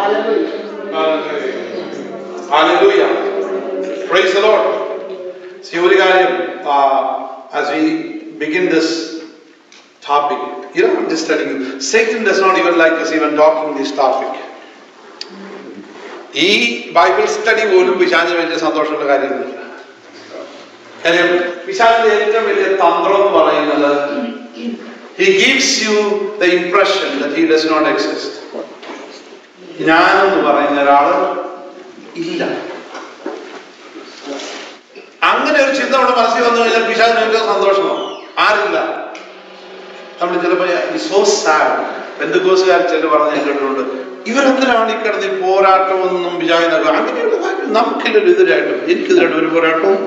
Hallelujah. Praise the Lord. See, ഒരു കാര്യം uh, as we begin this topic, you know, I'm just telling you, Satan does not even like us even talking this topic. ഈ Bible study പോലും പിശാചിന് വലിയ സന്തോഷമുള്ള കാര്യമൊന്നുമില്ല കാര്യം പിശാചിന്റെ ഏറ്റവും വലിയ തന്ത്രം എന്ന് പറയുന്നത് he gives you the impression that he does not exist ഞാനെന്ന് പറയുന്ന ഒരാള് ഇല്ല അങ്ങനെ ഒരു ചിന്ത നമ്മുടെ മനസ്സിൽ വന്നു കഴിഞ്ഞാൽ പിശാചിന് ഏറ്റവും സന്തോഷമാണ് ആരില്ല നമ്മൾ ചിലപ്പോ സോ സാഡ് ബന്ധുക്കോസുകാർ ചില പറഞ്ഞ് ഞാൻ കേട്ടിട്ടുണ്ട് ഇവരെന്തിനാണ് ഈ കിടന്ന് ഈ പോരാട്ടമൊന്നും വിചാരിക്കുന്നത് അങ്ങനെയുള്ള കാര്യം നമുക്കില്ലല്ലോ എതിരായിട്ടും എനിക്കെതിരായിട്ട് ഒരു പോരാട്ടവും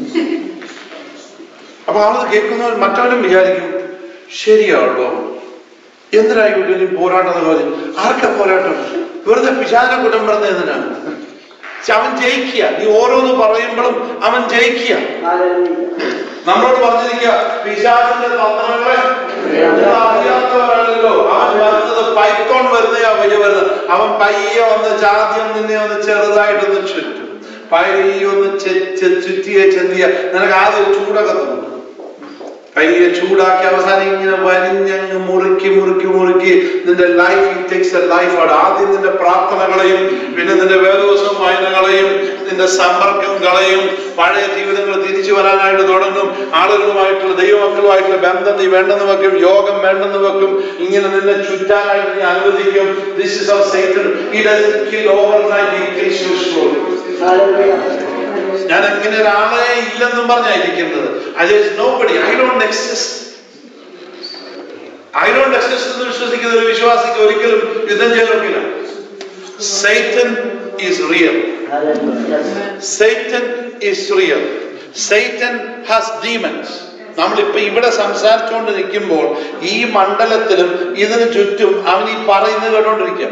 അപ്പൊ ആളത് കേൾക്കുന്നവർ മറ്റവരും വിചാരിക്കും ശരിയാണല്ലോ എന്തിനായി വീട്ടിൽ പോരാട്ടം എന്ന് പറഞ്ഞു ആർക്കാ പോരാട്ടം വെറുതെ പിശാച കുറ്റം പറഞ്ഞ എന്തിനാണ് പക്ഷെ അവൻ ജയിക്കുക നീ ഓരോന്ന് പറയുമ്പോഴും അവൻ ജയിക്കുക നമ്മളോട് പറഞ്ഞിരിക്കുക പിശാചിന്റെ തന്ത്രങ്ങളെ നിങ്ങൾ അറിയാത്തവരാണല്ലോ അവൻ വരുന്നത് പൈത്തോൺ വരുന്നയാ വഴി വരുന്നത് അവൻ പയ്യെ വന്ന് ചാദ്യം നിന്നെ ഒന്ന് ചെറുതായിട്ടൊന്ന് ചുറ്റും പയ്യെ ഒന്ന് ചെ- ചെ- ചുറ്റിയെ ചെന്തിയ നിനക്ക് ആദ്യം ചൂടൊക്കെ തോന്നും പയ്യെ ചൂടാക്കി അവസാനം ഇങ്ങനെ വലിഞ്ഞങ്ങ് മുറുക്കി മുറുക്കി മുറുക്കി നിന്റെ life it takes a life ആണ് ആദ്യം നിന്റെ പ്രാർത്ഥനകളെയും പിന്നെ നിന്റെ വേദോസവും വായനകളെയും നിന്റെ സമ്പർക്കം കളയും പഴയ ജീവിതങ്ങൾ തിരിച്ചു വരാനായിട്ട് തുടങ്ങും ആളുകളുമായിട്ടുള്ള ദൈവമക്കളുമായിട്ടുള്ള ബന്ധം നീ വേണ്ടെന്ന് വെക്കും യോഗം വേണ്ടെന്ന് വെക്കും ഇങ്ങനെ നിന്നെ ചുറ്റാനായിട്ട് നീ അനുവദിക്കും ദിസ് ഇസ് അവർ സൈക്കിൾ ഈ കിൽ ഓവർ ഞാൻ അങ്ങനെ ഒരാളെ ഇല്ലെന്നും പറഞ്ഞായിരിക്കുന്നത് I nobody I don't exist I don't exist എന്ന് വിശ്വസിക്കുന്ന ഒരു വിശ്വാസിക്ക് ഒരിക്കലും യുദ്ധം ചെയ്തൊക്കില്ല Satan is real Satan is real Satan has demons നമ്മളിപ്പോ ഇവിടെ സംസാരിച്ചുകൊണ്ട് നിൽക്കുമ്പോൾ ഈ മണ്ഡലത്തിലും ഇതിന് ചുറ്റും അവൻ ഈ പറയുന്നത് കേട്ടോണ്ടിരിക്കുക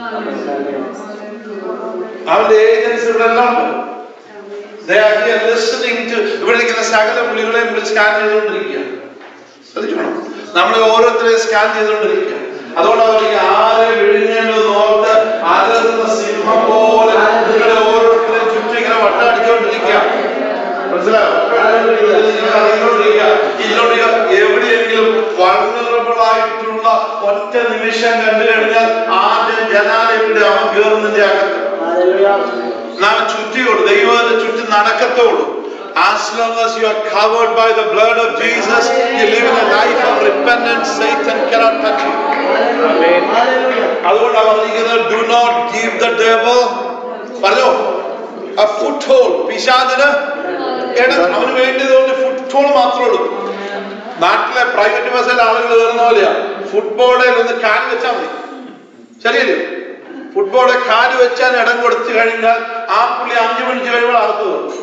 അവന്റെ ഏജൻസ് ഇവിടെ എല്ലാം ഉണ്ട് They are here listening to ഇവിടെ ഇരിക്കുന്ന സകല പുള്ളികളെയും വിളിച്ച് സ്കാൻ ചെയ്തുകൊണ്ടിരിക്കുക ശ്രദ്ധിക്കണം നമ്മൾ ഓരോരുത്തരെയും സ്കാൻ ചെയ്തുകൊണ്ടിരിക്കുക അതുകൊണ്ട് അവർ ഈ ആരെ വിഴുങ്ങേണ്ടത് ഓർത്ത് അലറുന്ന സിംഹം പോലെ നിങ്ങളെ ഓരോരുത്തരെയും ചുറ്റും ഇങ്ങനെ വട്ടടിച്ചുകൊണ്ടിരിക്കുക മനസ്സിലായോ ഇങ്ങനെ അറിഞ്ഞുകൊണ്ടിരിക്കുക ഇതിനോട് എവിടെയെങ്കിലും വൾണറബിൾ ആയിട്ടുള്ള ഒറ്റ നിമിഷം കണ്ടു കഴിഞ്ഞാൽ ആദ്യം ജനാലയുടെ അവൻ കയറുന്നതിന്റെ അകത്ത് നാം ചുറ്റിയോട് ദൈവത്തിന്റെ ചുറ്റും നടക്കത്തോളൂ As long as you are covered by the blood of Jesus, you live in a life of repentance, Satan cannot touch you. അതുകൊണ്ടാണ് പറഞ്ഞിരിക്കുന്നത് do not give the devil പറഞ്ഞോ a foothold പിശാചിന് ഇട അവന് വേണ്ടിയത് കൊണ്ട് ഫുട്ബോൾ മാത്രമേ ഉള്ളൂ നാട്ടിലെ പ്രൈവറ്റ് ബസ്സിൽ ആളുകൾ കയറുന്ന പോലെയാ ഫുട്ബോളിൽ ഒന്ന് കാല് വെച്ചാൽ മതി ശരിയല്ലേ ഫുട്ബോളെ കാല് വെച്ചാൽ ഇടം കൊടുത്തു കഴിഞ്ഞാൽ ആ പുള്ളി അഞ്ചു മിനിറ്റ് കഴിയുമ്പോൾ അകത്ത് കയറും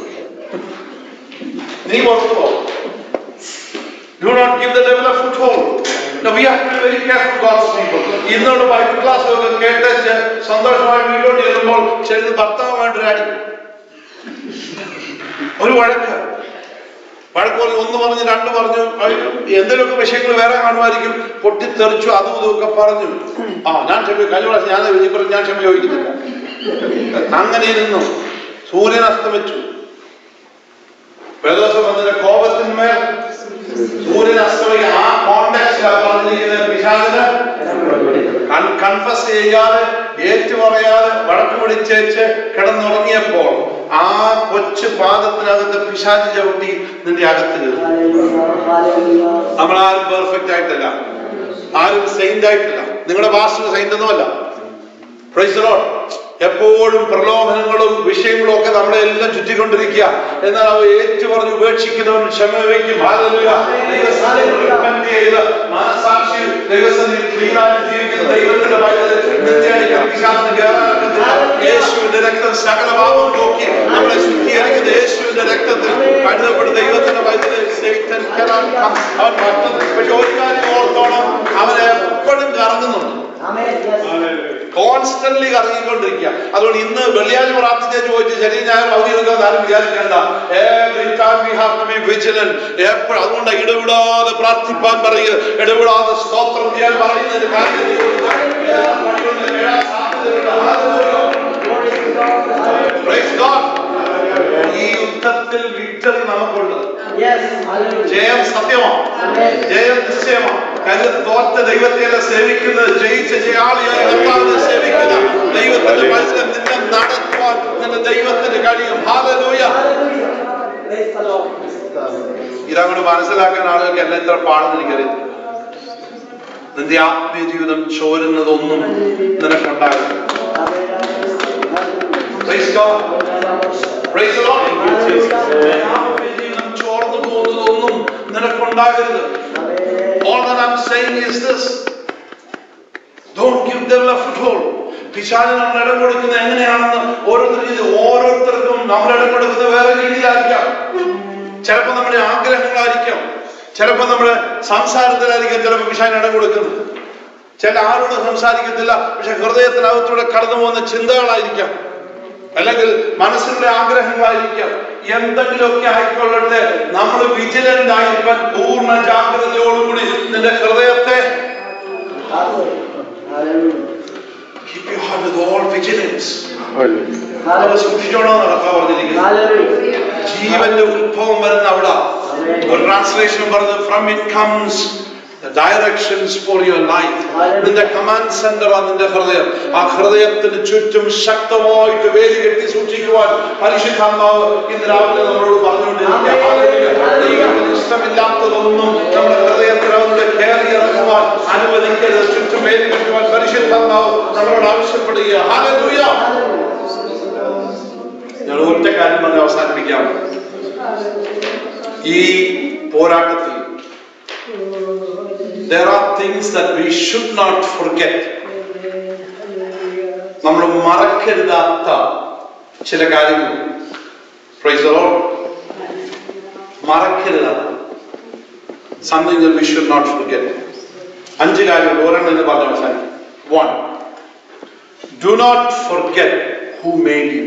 നീ പുറത്തു പോകും do not give the devil a foothold Now we have to be very careful God's people. ഇന്നോട് ബൈബിൾ ക്ലാസ് ഒക്കെ കേട്ടേച്ച് സന്തോഷമായി വീട്ടിലോട്ട് ചെല്ലുമ്പോൾ ചെന്ന് ഭർത്താവ് വേണ്ട ഒരു അടി ഒരു വഴക്ക് വഴക്ക് പറഞ്ഞു ഒന്ന് പറഞ്ഞു രണ്ട് പറഞ്ഞു അത് എന്തെങ്കിലുമൊക്കെ വിഷയങ്ങൾ വേറെ കാണുമായിരിക്കും പൊട്ടിത്തെറിച്ചു അതും ഇതും ഒക്കെ പറഞ്ഞു ആ ഞാൻ ക്ഷമ കഴിഞ്ഞ പ്രാവശ്യം ഞാൻ ഈ പറഞ്ഞു ഞാൻ ക്ഷമ ചോദിക്കുന്നില്ല അങ്ങനെ ഇരുന്നു സൂര്യൻ അസ്തമിച്ചു വേദോസം വന്നതിന്റെ കോപത്തിന്മേൽ സൂര്യൻ അസ്തമിക്കുക ആ കോണ്ടെക്സ്റ്റിലാണ് പറഞ്ഞിരിക്കുന്നത് പിശാചിന് കൺഫസ് ചെയ്യാതെ ഏറ്റു പറയാതെ വഴക്ക് പിടിച്ചേച്ച് കിടന്നുറങ്ങിയപ്പോൾ ആ കൊച്ചു പാദത്തിനകത്ത് പിശാചി ചവിട്ടി നിന്റെ അകത്ത് കയറി നമ്മളാരും പെർഫെക്റ്റ് ആയിട്ടല്ല ആരും സെയിന്റ് ആയിട്ടില്ല നിങ്ങളുടെ വാസ്തു സെയിന്റ് ഒന്നുമല്ല Praise the Lord. എപ്പോഴും പ്രലോഭനങ്ങളും വിഷയങ്ങളും ഒക്കെ നമ്മളെ എല്ലാം ചുറ്റിക്കൊണ്ടിരിക്കുക എന്നാൽ അവ ഏറ്റു പറഞ്ഞ് ഉപേക്ഷിക്കുന്നവൻ ക്ഷമ വയ്ക്കും Hallelujah. ദൈവസന്നിധിയിൽ repent ചെയ്ത് മനസ്സാക്ഷി ദൈവസന്നിധിയിൽ clean ആയിട്ട് ജീവിക്കുന്ന ദൈവത്തിന്റെ പൈതല് നിത്യാനിക്കാൻ പിശാചിന് കയറാനൊക്കത്തില്ല. യേശുവിന്റെ രക്തം സകല പാപം നോക്കി നമ്മളെ ശുദ്ധീകരിക്കുന്ന യേശുവിന്റെ രക്തത്തിൽ കഴുതപ്പെട്ട ദൈവത്തിന്റെ പൈതല് Satan cannot come. അവൻ മറ്റൊന്ന് പക്ഷെ ഒരു കാര്യം ഓർത്തോണം അവൻ എപ്പോഴും കറങ്ങുന്നുണ്ട് കോൺസ്റ്റന്റ്ലി കറങ്ങിക്കൊണ്ടിരിക്കുക അതുകൊണ്ട് ഇന്ന് വെള്ളിയാഴ്ച പ്രാർത്ഥിച്ച ചോദിച്ച് ശനി ഞായർ അവധി എടുക്കാൻ ആരും വിചാരിക്കേണ്ട every time we have to be vigilant എപ്പോഴും അതുകൊണ്ട് ഇടപെടാതെ പ്രാർത്ഥിപ്പാൻ പറയുക ഇടപെടാതെ സ്തോത്രം ചെയ്യാൻ പറയുന്നതിന് കാര്യം Praise God. ഈ യുദ്ധത്തിൽ വിക്ടറി നമുക്കുണ്ട് ജയം സത്യമാണ് ജയം നിശ്ചയമാണ് കാര്യം തോറ്റ ദൈവത്തെ സേവിക്കുന്നത് ജയിച്ച ജയാളിയായ കർത്താവിനെ സേവിക്കുന്ന ദൈവത്തിന്റെ മത്സരം നിന്നെ നട മനസ്സിലാക്കാൻ ആളുകൾക്ക് എന്നെ ഇത്ര പാടെന്ന് എനിക്കറിയത്തില്ല നിന്റെ ആത്മീയ ജീവിതം ചോരുന്നതൊന്നും നിനക്കുണ്ടാകും Praise God. Praise the Lord. നിന്റെ ആത്മീയ ജീവിതം ചോർന്നു പോകുന്നതൊന്നും നിനക്കുണ്ടാകരുത് All that I'm saying is this. Don't give them a foothold. പിശാചിന് നമ്മൾ ഇടം കൊടുക്കുന്നത് എങ്ങനെയാണെന്ന് ഓരോരുത്തർ ഇത് ഓരോരുത്തർക്കും നമ്മൾ ഇടം കൊടുക്കുന്നത് വേറെ രീതിയിലായിരിക്കാം ചിലപ്പോൾ നമ്മുടെ ആഗ്രഹങ്ങളായിരിക്കാം ചിലപ്പോൾ നമ്മുടെ സംസാരത്തിലായിരിക്കും ചിലപ്പോൾ പിശാചിന് ഇടം കൊടുക്കുന്നത് ചില ആരോട് സംസാരിക്കത്തില്ല പക്ഷെ ഹൃദയത്തിനകത്തൂടെ കടന്നു പോകുന്ന ചിന്തകളായിരിക്കാം അല്ലെങ്കിൽ മനസ്സിലുള്ള ആഗ്രഹങ്ങളായിരിക്കാം എന്തെങ്കിലുമൊക്കെ ആയിക്കൊള്ളട്ടെ നമ്മൾ വിജിലന്റ് ആയിരിക്കാൻ പൂർണ്ണ ജാഗ്രതയോടുകൂടി നിന്റെ ഹൃദയത്തെ keep your heart with all vigilance അത് സൂക്ഷിച്ചോണോ നടക്കാൻ പറഞ്ഞിരിക്കുന്നത് ജീവന്റെ ഉത്ഭവം വരുന്ന അവിടെ ഒരു ട്രാൻസ്ലേഷൻ പറഞ്ഞത് from it comes directions for your life നിന്റെ കമാൻഡ് സെന്റർ ആ നിന്റെ ഹൃദയം ആ ഹൃദയത്തിന് ചുറ്റും ശക്തമായിട്ട് വേലി കെട്ടി സൂക്ഷിക്കുവാൻ പരിശുദ്ധാത്മാവ് ഇന്ന് രാവിലെ നമ്മളോട് പറഞ്ഞുകൊണ്ടിരിക്കുക Hallelujah. ദൈവത്തിന് ഇഷ്ടമില്ലാത്തതൊന്നും നമ്മുടെ ഹൃദയത്തിനകത്ത് കയറി ഇറങ്ങുവാൻ അനുവദിക്കരുത് ചുറ്റും വേലി കെട്ടുവാൻ പരിശുദ്ധാത്മാവ് നമ്മളോട് ആവശ്യപ്പെടുക Hallelujah. ഞാൻ ഒറ്റ കാര്യം പറഞ്ഞ് അവസാനിപ്പിക്കാം ഈ പോരാട്ടത്തിൽ there are things that we should not forget നമ്മൾ മറക്കരുതാത്ത ചില കാര്യങ്ങൾ Praise the Lord. മറക്കരുതാത്ത something that we should not forget അഞ്ച് കാര്യങ്ങൾ ഒരെണ്ണം എന്ന് പറഞ്ഞ അവസാനിക്കും one do not forget who made you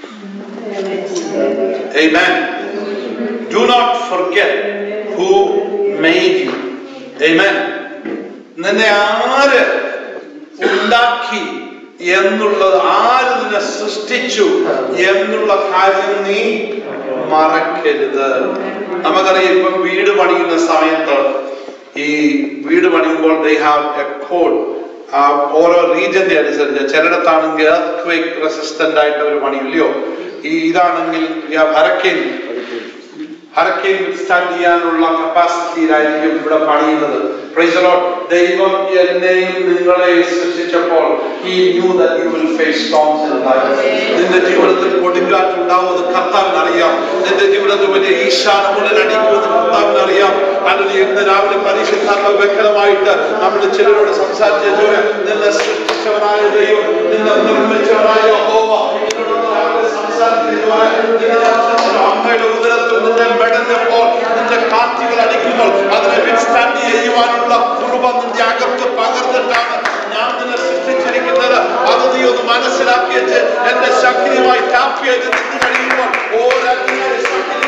Amen. Do not forget who made you. Amen. നിന്നെ ആര് ഉണ്ടാക്കി എന്നുള്ളത് ആര് നിന്നെ സൃഷ്ടിച്ചു എന്നുള്ള കാര്യം നീ മറക്കരുത് നമുക്കറിയാം ഇപ്പം വീട് പണിയുന്ന സമയത്ത് ഈ വീട് പണിയുമ്പോൾ ദേ ഹാവ് എ കോഡ് ഓരോ റീജന്റെ അനുസരിച്ച് ചിലയിടത്താണെങ്കിൽ റെസിസ്റ്റന്റ് ആയിട്ട് അവർ പണിയില്ലയോ ഈ ഇതാണെങ്കിൽ ഹരക്കേൻ ഹരക്കേൻ വിത്ത്സ്റ്റാൻഡ് ചെയ്യാനുള്ള കപ്പാസിറ്റിയിലായിരിക്കും ഇവിടെ പണിയുന്നത് Praise the Lord. ദൈവം എന്നെയും നിങ്ങളെ സൃഷ്ടിച്ചപ്പോൾ he knew that you will face storms in life. നിന്റെ ജീവിതത്തിൽ കൊടുങ്കാറ്റ് ഉണ്ടാവുന്നത് കർത്താവിന് അറിയാം നിന്റെ ജീവിതത്തിൽ വലിയ ഈശാനമുള്ളിൽ അടിക്കുമെന്ന് കർത്താവിന് അറിയാം അല്ലെങ്കിൽ ഇന്ന് രാവിലെ പരിശുദ്ധാത്മ വ്യക്തമായിട്ട് നമ്മൾ ചിലരോട് സംസാരിച്ചു നിന്നെ സൃഷ്ടിച്ചവനായ ദൈവം നിന്നെ നിർമ്മിച്ചവനായ യഹോവ നിന്നോട് രാവിലെ സംസാരിച്ചതുപോലെ നിന്നെ അമ്മയുടെ ഉദരത്തിൽ നിന്നെ മെടഞ്ഞപ്പോൾ നിന്റെ കാറ്റുകൾ അടിക്കുമ്പോൾ അതിനെ വിസ്റ്റാൻഡ് ചെയ്യുവാനുള്ള കൃപ നിന്റെ അകത്ത് പകർന്നിട്ടാണ് ഞാൻ നിന്നെ സൃഷ്ടിച്ചിരിക്കുന്നത് അത് നീ ഒന്ന് മനസ്സിലാക്കി വെച്ച് എന്റെ ശക്തിയുമായി ടാപ്പ് ചെയ്ത് നിന്ന് കഴിയുമ്പോൾ ഓരോ ശക്തി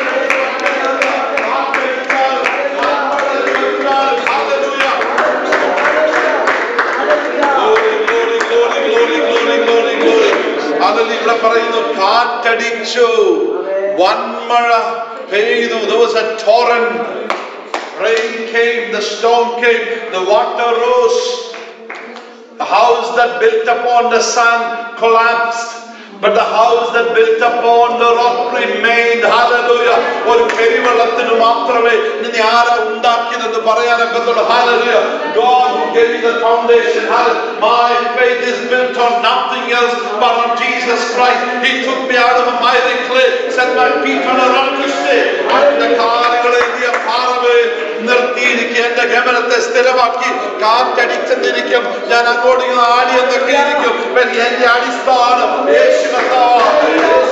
അതിൽ ഇവിടെ പറയുന്നു കാറ്റടിച്ചു വൻമഴ പെയ്തു there was a torrent rain came the storm came the water rose the house that built upon the sand collapsed but the house that built upon the rock remained hallelujah ഒരു പെരുവെള്ളത്തിന് മാത്രമേ നിന്നെ ആരാ ഉണ്ടാക്കിയതെന്ന് പറയാനൊക്കത്തുള്ളൂ hallelujah God who gave you the foundation hallelujah my faith is built on nothing else but on Jesus Christ he took me out of a miry clay set my feet on a rock to stay എന്റെ കാലുകളെ എഴുതിയ പാറമേൽ നിർത്തിയിരിക്കും എന്റെ ഗമനത്തെ സ്ഥിരമാക്കി കാറ്റടിച്ചെന്നിരിക്കും ഞാൻ അങ്ങോട്ട് ഇങ്ങനെ ആടി എന്നൊക്കെ ഇരിക്കും പക്ഷേ എന്റെ അടിസ്ഥാനം യേശു കർത്താവാണ്.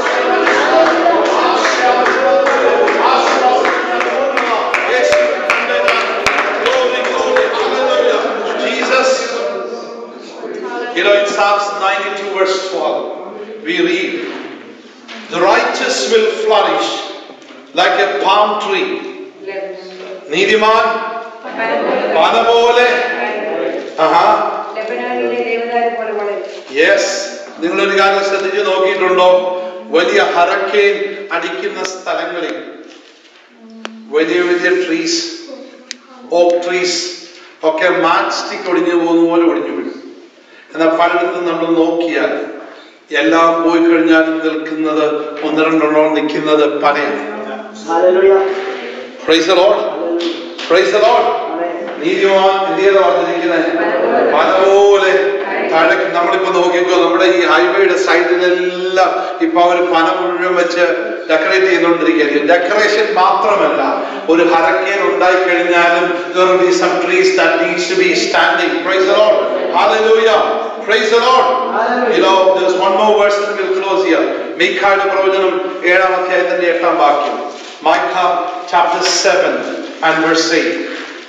യേശു കർത്താവിന്റെ നാമം. Glory, glory, hallelujah. Jesus You know, in Psalms 92, verse 12, we read, The righteous will flourish like a palm tree. നീതിമാൻ പന പോലെ ആഹാ ലെബനാനിലെ ദേവദാരു പോലെ വളരും യെസ് നിങ്ങളൊരു കാര്യം ശ്രദ്ധിച്ചു നോക്കിയിട്ടുണ്ടോ വലിയ ഹറക്കേൻ അടിക്കുന്ന സ്ഥലങ്ങളിൽ വലിയ വലിയ ട്രീസ് ഓക്ക് ട്രീസ് ഒക്കെ മാച്ച് സ്റ്റിക്ക് ഒടിഞ്ഞു പോകുന്ന പോലെ ഒടിഞ്ഞു വീഴും എന്നാൽ പലയിടത്തും നമ്മൾ നോക്കിയാൽ എല്ലാം പോയി കഴിഞ്ഞാൽ നിൽക്കുന്നത് ഒന്ന് രണ്ടെണ്ണം നിൽക്കുന്നത് പനയാണ് Praise the Lord. Praise the Lord. നീതിമാൻ എന്ത് ചെയ്താ പറഞ്ഞിരിക്കുന്നത് പന പോലെ താഴെ നമ്മളിപ്പോ നോക്കിക്കോ നമ്മുടെ ഈ ഹൈവേയുടെ സൈഡിലെല്ലാം ഇപ്പൊ അവർ പന മുഴുവൻ വെച്ച് ഡെക്കറേറ്റ് ചെയ്തുകൊണ്ടിരിക്കുകയായിരിക്കും ഡെക്കറേഷൻ മാത്രമല്ല ഒരു ഹരക്കേൻ ഉണ്ടായി കഴിഞ്ഞാലും there will be some trees that needs to be standing praise the lord hallelujah praise the lord you know there's one more verse that will close here മീഖായുടെ പ്രവചനം ഏഴാം അധ്യായത്തിന്റെ എട്ടാം വാക്യം മൈഖ chapter 7 and verse 8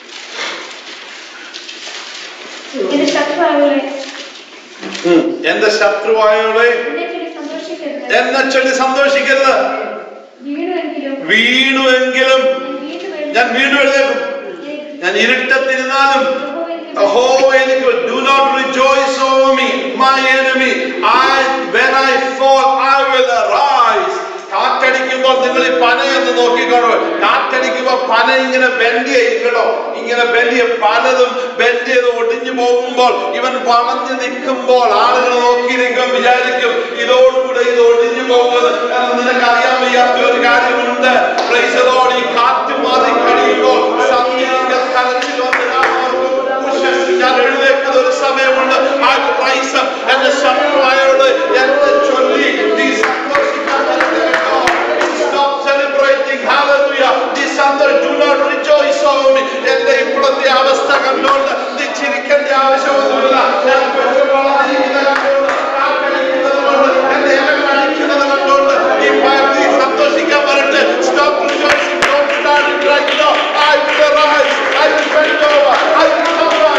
എന്റെ ശത്രുവായവരെ ഉം. എന്റെ ശത്രുവായോടെ എന്നെ ചൊല്ലി സന്തോഷിക്കരുത് എന്നെ ചൊല്ലി സന്തോഷിക്കരുത് വീണുവെങ്കിലും വീണുവെങ്കിലും ഞാൻ വീണ്ടും ഞാൻ വീണ്ടും എഴുന്നേക്കും ഞാൻ ഇരുട്ടത്തിരുന്നാലും യഹോവ Oh, എനിക്ക് do not rejoice over me, my enemy. I, when I fall, I will arise. കാറ്റടിക്കുമ്പോൾ നിങ്ങൾ ഈ പന എന്ന് നോക്കിക്കോളൂ കാറ്റടിക്കുമ്പോൾ പന ഇങ്ങനെ ബെൻഡ് ചെയ്യിക്കണോ ഇങ്ങനെ ബെൻഡ് ചെയ്യും പലതും ബെൻഡ് ചെയ്ത് ഒടിഞ്ഞു പോകുമ്പോൾ ഇവൻ വളഞ്ഞു നിൽക്കുമ്പോൾ ആളുകൾ നോക്കിയിരിക്കും വിചാരിക്കും ഇതോടുകൂടെ ഇത് ഒടിഞ്ഞു പോകുന്നത് കാരണം നിനക്ക് അറിയാൻ വയ്യാത്ത ഒരു കാര്യമുണ്ട് Praise the Lord. ഈ കാറ്റ് മാറി കഴിയുമ്പോൾ സന്ധ്യയ്ക്ക് കരച്ചിൽ വന്ന് ഞാൻ ഓർക്കും ഉഷസ് ഞാൻ എഴുന്നേക്കുന്ന ഒരു സമയമുണ്ട് ആ റൈസ് എന്റെ ശത്രുവായോട് എന്നെ ചൊല്ലി നീ സന്തോഷിക്കാൻ വരുന്നേക്കോ. Stop celebrating. Hallelujah. നീ സന്തോഷം. Do not rejoice over me. എന്റെ ഇപ്പോഴത്തെ അവസ്ഥ കണ്ടുകൊണ്ട് നീ ചിരിക്കേണ്ട ആവശ്യമൊന്നുമില്ല ഞാൻ പെട്ടുപോകാതിരിക്കുന്നത് കണ്ടുകൊണ്ട് കാറ്റടിക്കുന്നത് കൊണ്ട് എന്റെ ഇലകൾ അടിക്കുന്നത് കണ്ടുകൊണ്ട് നീ ഭയ- നീ സന്തോഷിക്കാൻ വരട്ടെ Stop rejoicing. Don't start it right now. I will arise. I will bend over. I will come back.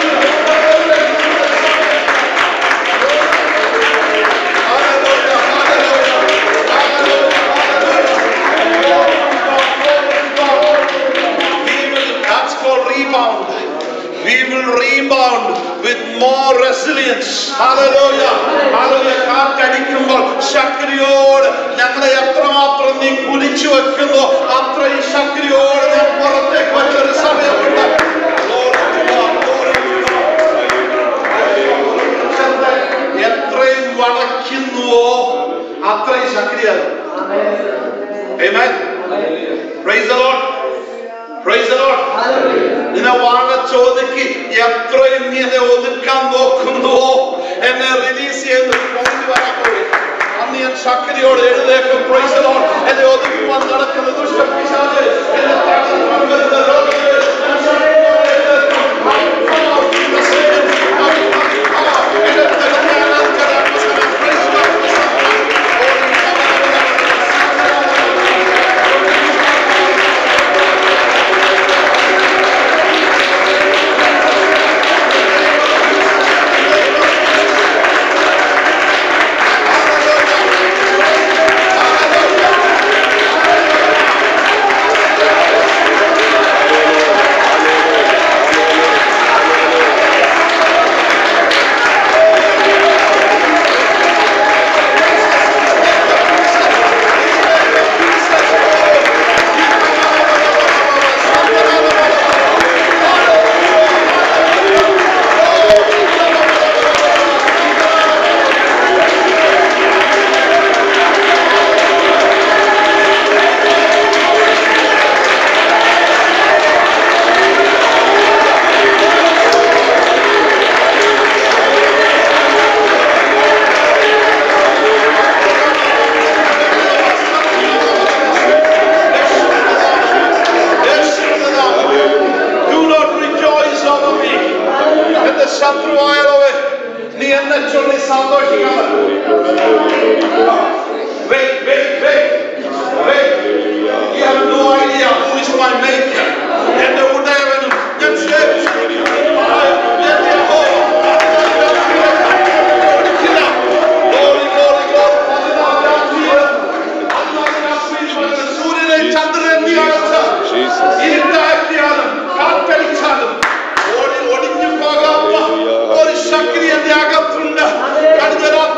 Hallelujah. Hallelujah. Hallelujah. Hallelujah. We will, that's called rebound. We will rebound with more resilience. Hallelujah. Hallelujah. കാറ്റടിക്കുമ്പോൾ ശക്തിയോട് ഞങ്ങളെ എത്രമാത്രം നീ കുലിച്ചു വെക്കുന്നു അത്രയും ശക്തിയോട് ഞാൻ പുറത്തേക്ക് വെച്ചൊരു സമയമുണ്ട് Glory to God. Glory to God. എത്രയും വളയ്ക്കുന്നുവോ അത്രയും ശക്തിയാണ് Amen. Praise the Lord. Praise the Lord. നിന്നെ വാഴച്ചോദിക്ക് എത്രയും നീ എന്നെ ഒതുക്കാൻ നോക്കുന്നുവോ എന്നെ റിലീസ് ചെയ്യുന്ന ഒരു point വരാൻ പോയി അന്ന് ഞാൻ ശക്തിയോട് എഴുതേക്കും Praise the Lord. എന്നെ ഒതുക്കുവാൻ നടക്കുന്ന ദുഷ്ടപിശാച് എന്നെ തകർക്കാൻ വരുന്ന രോഗികളെ ഞാൻ ശക്തിയോടെ എഴുന്നേൽക്കും. I will come out in the spirit. I will come out. എന്നെ തകർക്കാൻ ആൾക്കാരെ അവസരം. Praise the Lord. Do not rejoice over me. എന്റെ ശത്രുവായവേ നീ എന്നെ ചൊല്ലി സന്തോഷിക്കണം Wait, wait, wait, wait. You have no idea who is my maker. എന്റെ ഉടയവനും ഞാൻ സേവിച്ചിരിക്കുന്നതുമായ എന്റെ യഹോവ. ഓടിക്കില്ല. Glory, glory, glory. പതിനാലാം തീയതി, പതിനാലാം തീയതി വരുന്ന സൂര്യനെ ചന്ദ്രനെ നീ അടച്ച ഇരുട്ടാക്കിയാലും കാറ്റടിച്ചാലും ഓടി ഒടിഞ്ഞു പോകാത്ത ഒരു ശക്തി എന്റെ അകത്തുണ്ട് കഴിഞ്ഞ രാത്രി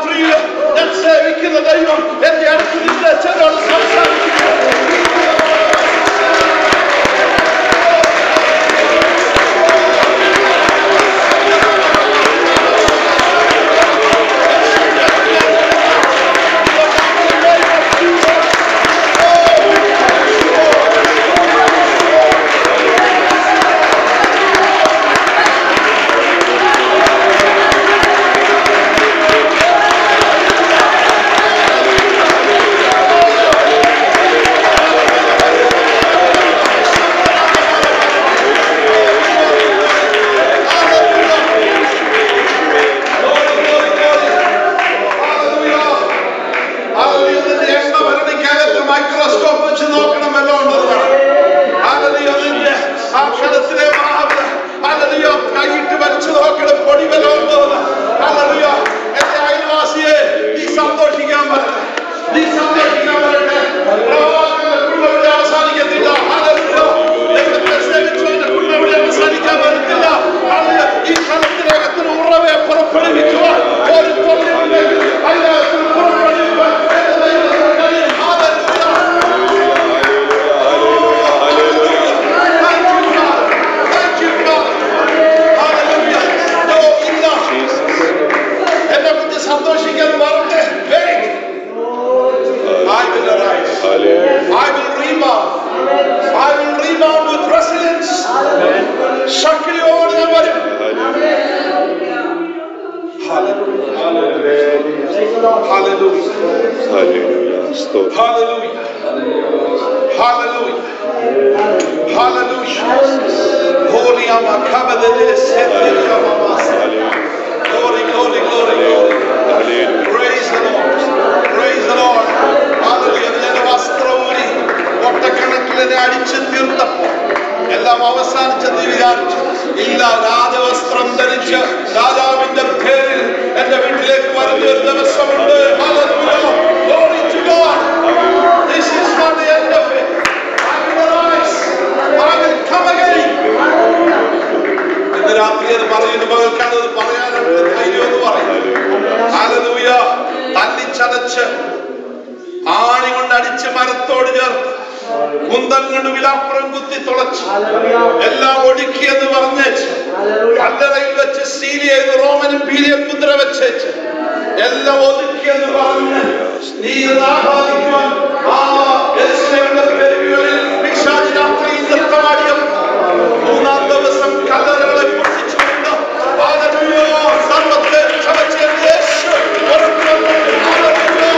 Hallelujah. Hallelujah. സ്തോത്രം. Hallelujah. Hallelujah. Hallelujah. Holy Amakabadede Sete Kamamasa. Glory, glory, glory, glory. Hallelujah. Praise the Lord. Praise the Lord. Hallelujah. ഞാൻ വസ്ത്രമൂരി ഒട്ടക്കണക്കിനെ അടിച്ചു തീർത്തപ്പോ എല്ലാം അവസാനിച്ചെന്ന് വിചാരിച്ചു ഇല്ല രാജവസ്ത്രം ധരിച്ച് രാജാവിന്റെ പേരിൽ എന്റെ വീട്ടിലേക്ക് വരുന്ന ഒരു ദിവസമുണ്ട് Hallelujah. Glory to God. This is not the end of it. I will arise. I will come again. ഇന്ന് രാത്രി അത് പറയുന്നു മകൾക്കാണ് അത് പറയാനുള്ള ധൈര്യം എന്ന് പറയും ഹല്ലേലൂയ തല്ലിച്ചതച്ച് ആണി കൊണ്ട് അടിച്ച് മരത്തോട് ചേർത്ത് കുന്തം കൊണ്ട് വിലാപ്പുറം കുത്തി തുളച്ച് എല്ലാം ഒടുക്കി എന്ന് പറഞ്ഞേച്ച് കല്ലറയിൽ വെച്ച് സീൽ ചെയ്ത് റോമനും പീലിയൻ മുദ്ര വെച്ചേച്ച് എല്ലാം ഒതുക്കി എന്ന് പറഞ്ഞ് നീ ഇത് ആഹ്ലാദിക്കുവാൻ ആ യെരൂശലേമിന്റെ തെരുവുകളിൽ പിശാച് രാത്രിയിൽ നൃത്തമാടിയപ്പോൾ മൂന്നാം ദിവസം കല്ലറകളെ പൊട്ടിച്ചുകൊണ്ട് ഹല്ലേലൂയ, സർവ്വത്തെ ക്ഷമിച്ച യേശു പുറത്തു വന്നു. ഹല്ലേലൂയ.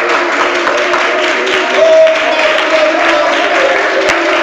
ഓ, ഹല്ലേലൂയ.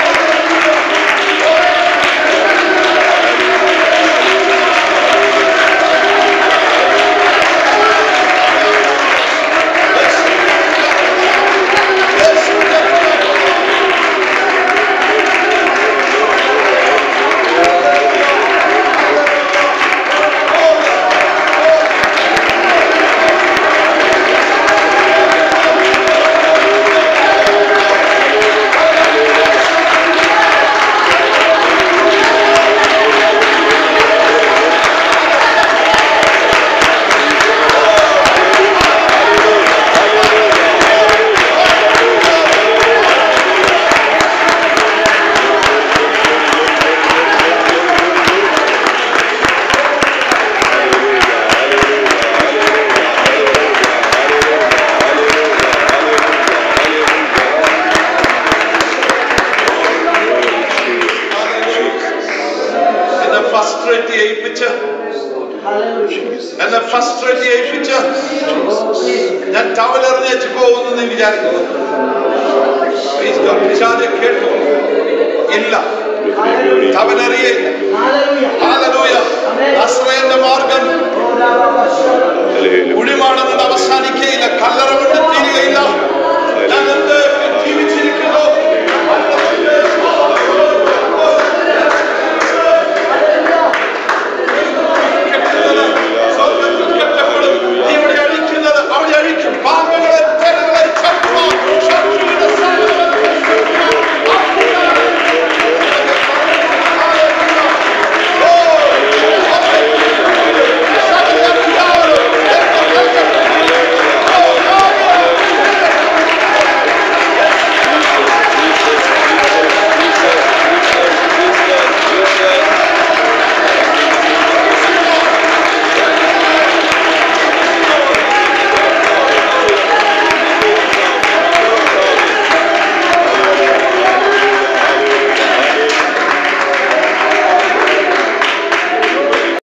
എന്നെ ഫസ്ട്രേറ്റ് ചെയ്യിപ്പിച്ച് എന്നെ ഫസ്ട്രേറ്റ് ചെയ്യിപ്പിച്ച് ഞാൻ ടവലെറിഞ്ഞേച്ച് പോകുന്നു നീ വിചാരിക്കുന്നു Praise God. പിശാച് കേട്ടു ഇല്ല ടവലെറിയില്ല ഹാലലൂയ ആശ്രയന്റെ മാർഗം Hallelujah. കുഴിമാടുന്നത് അവസാനിക്കയില്ല കല്ലറ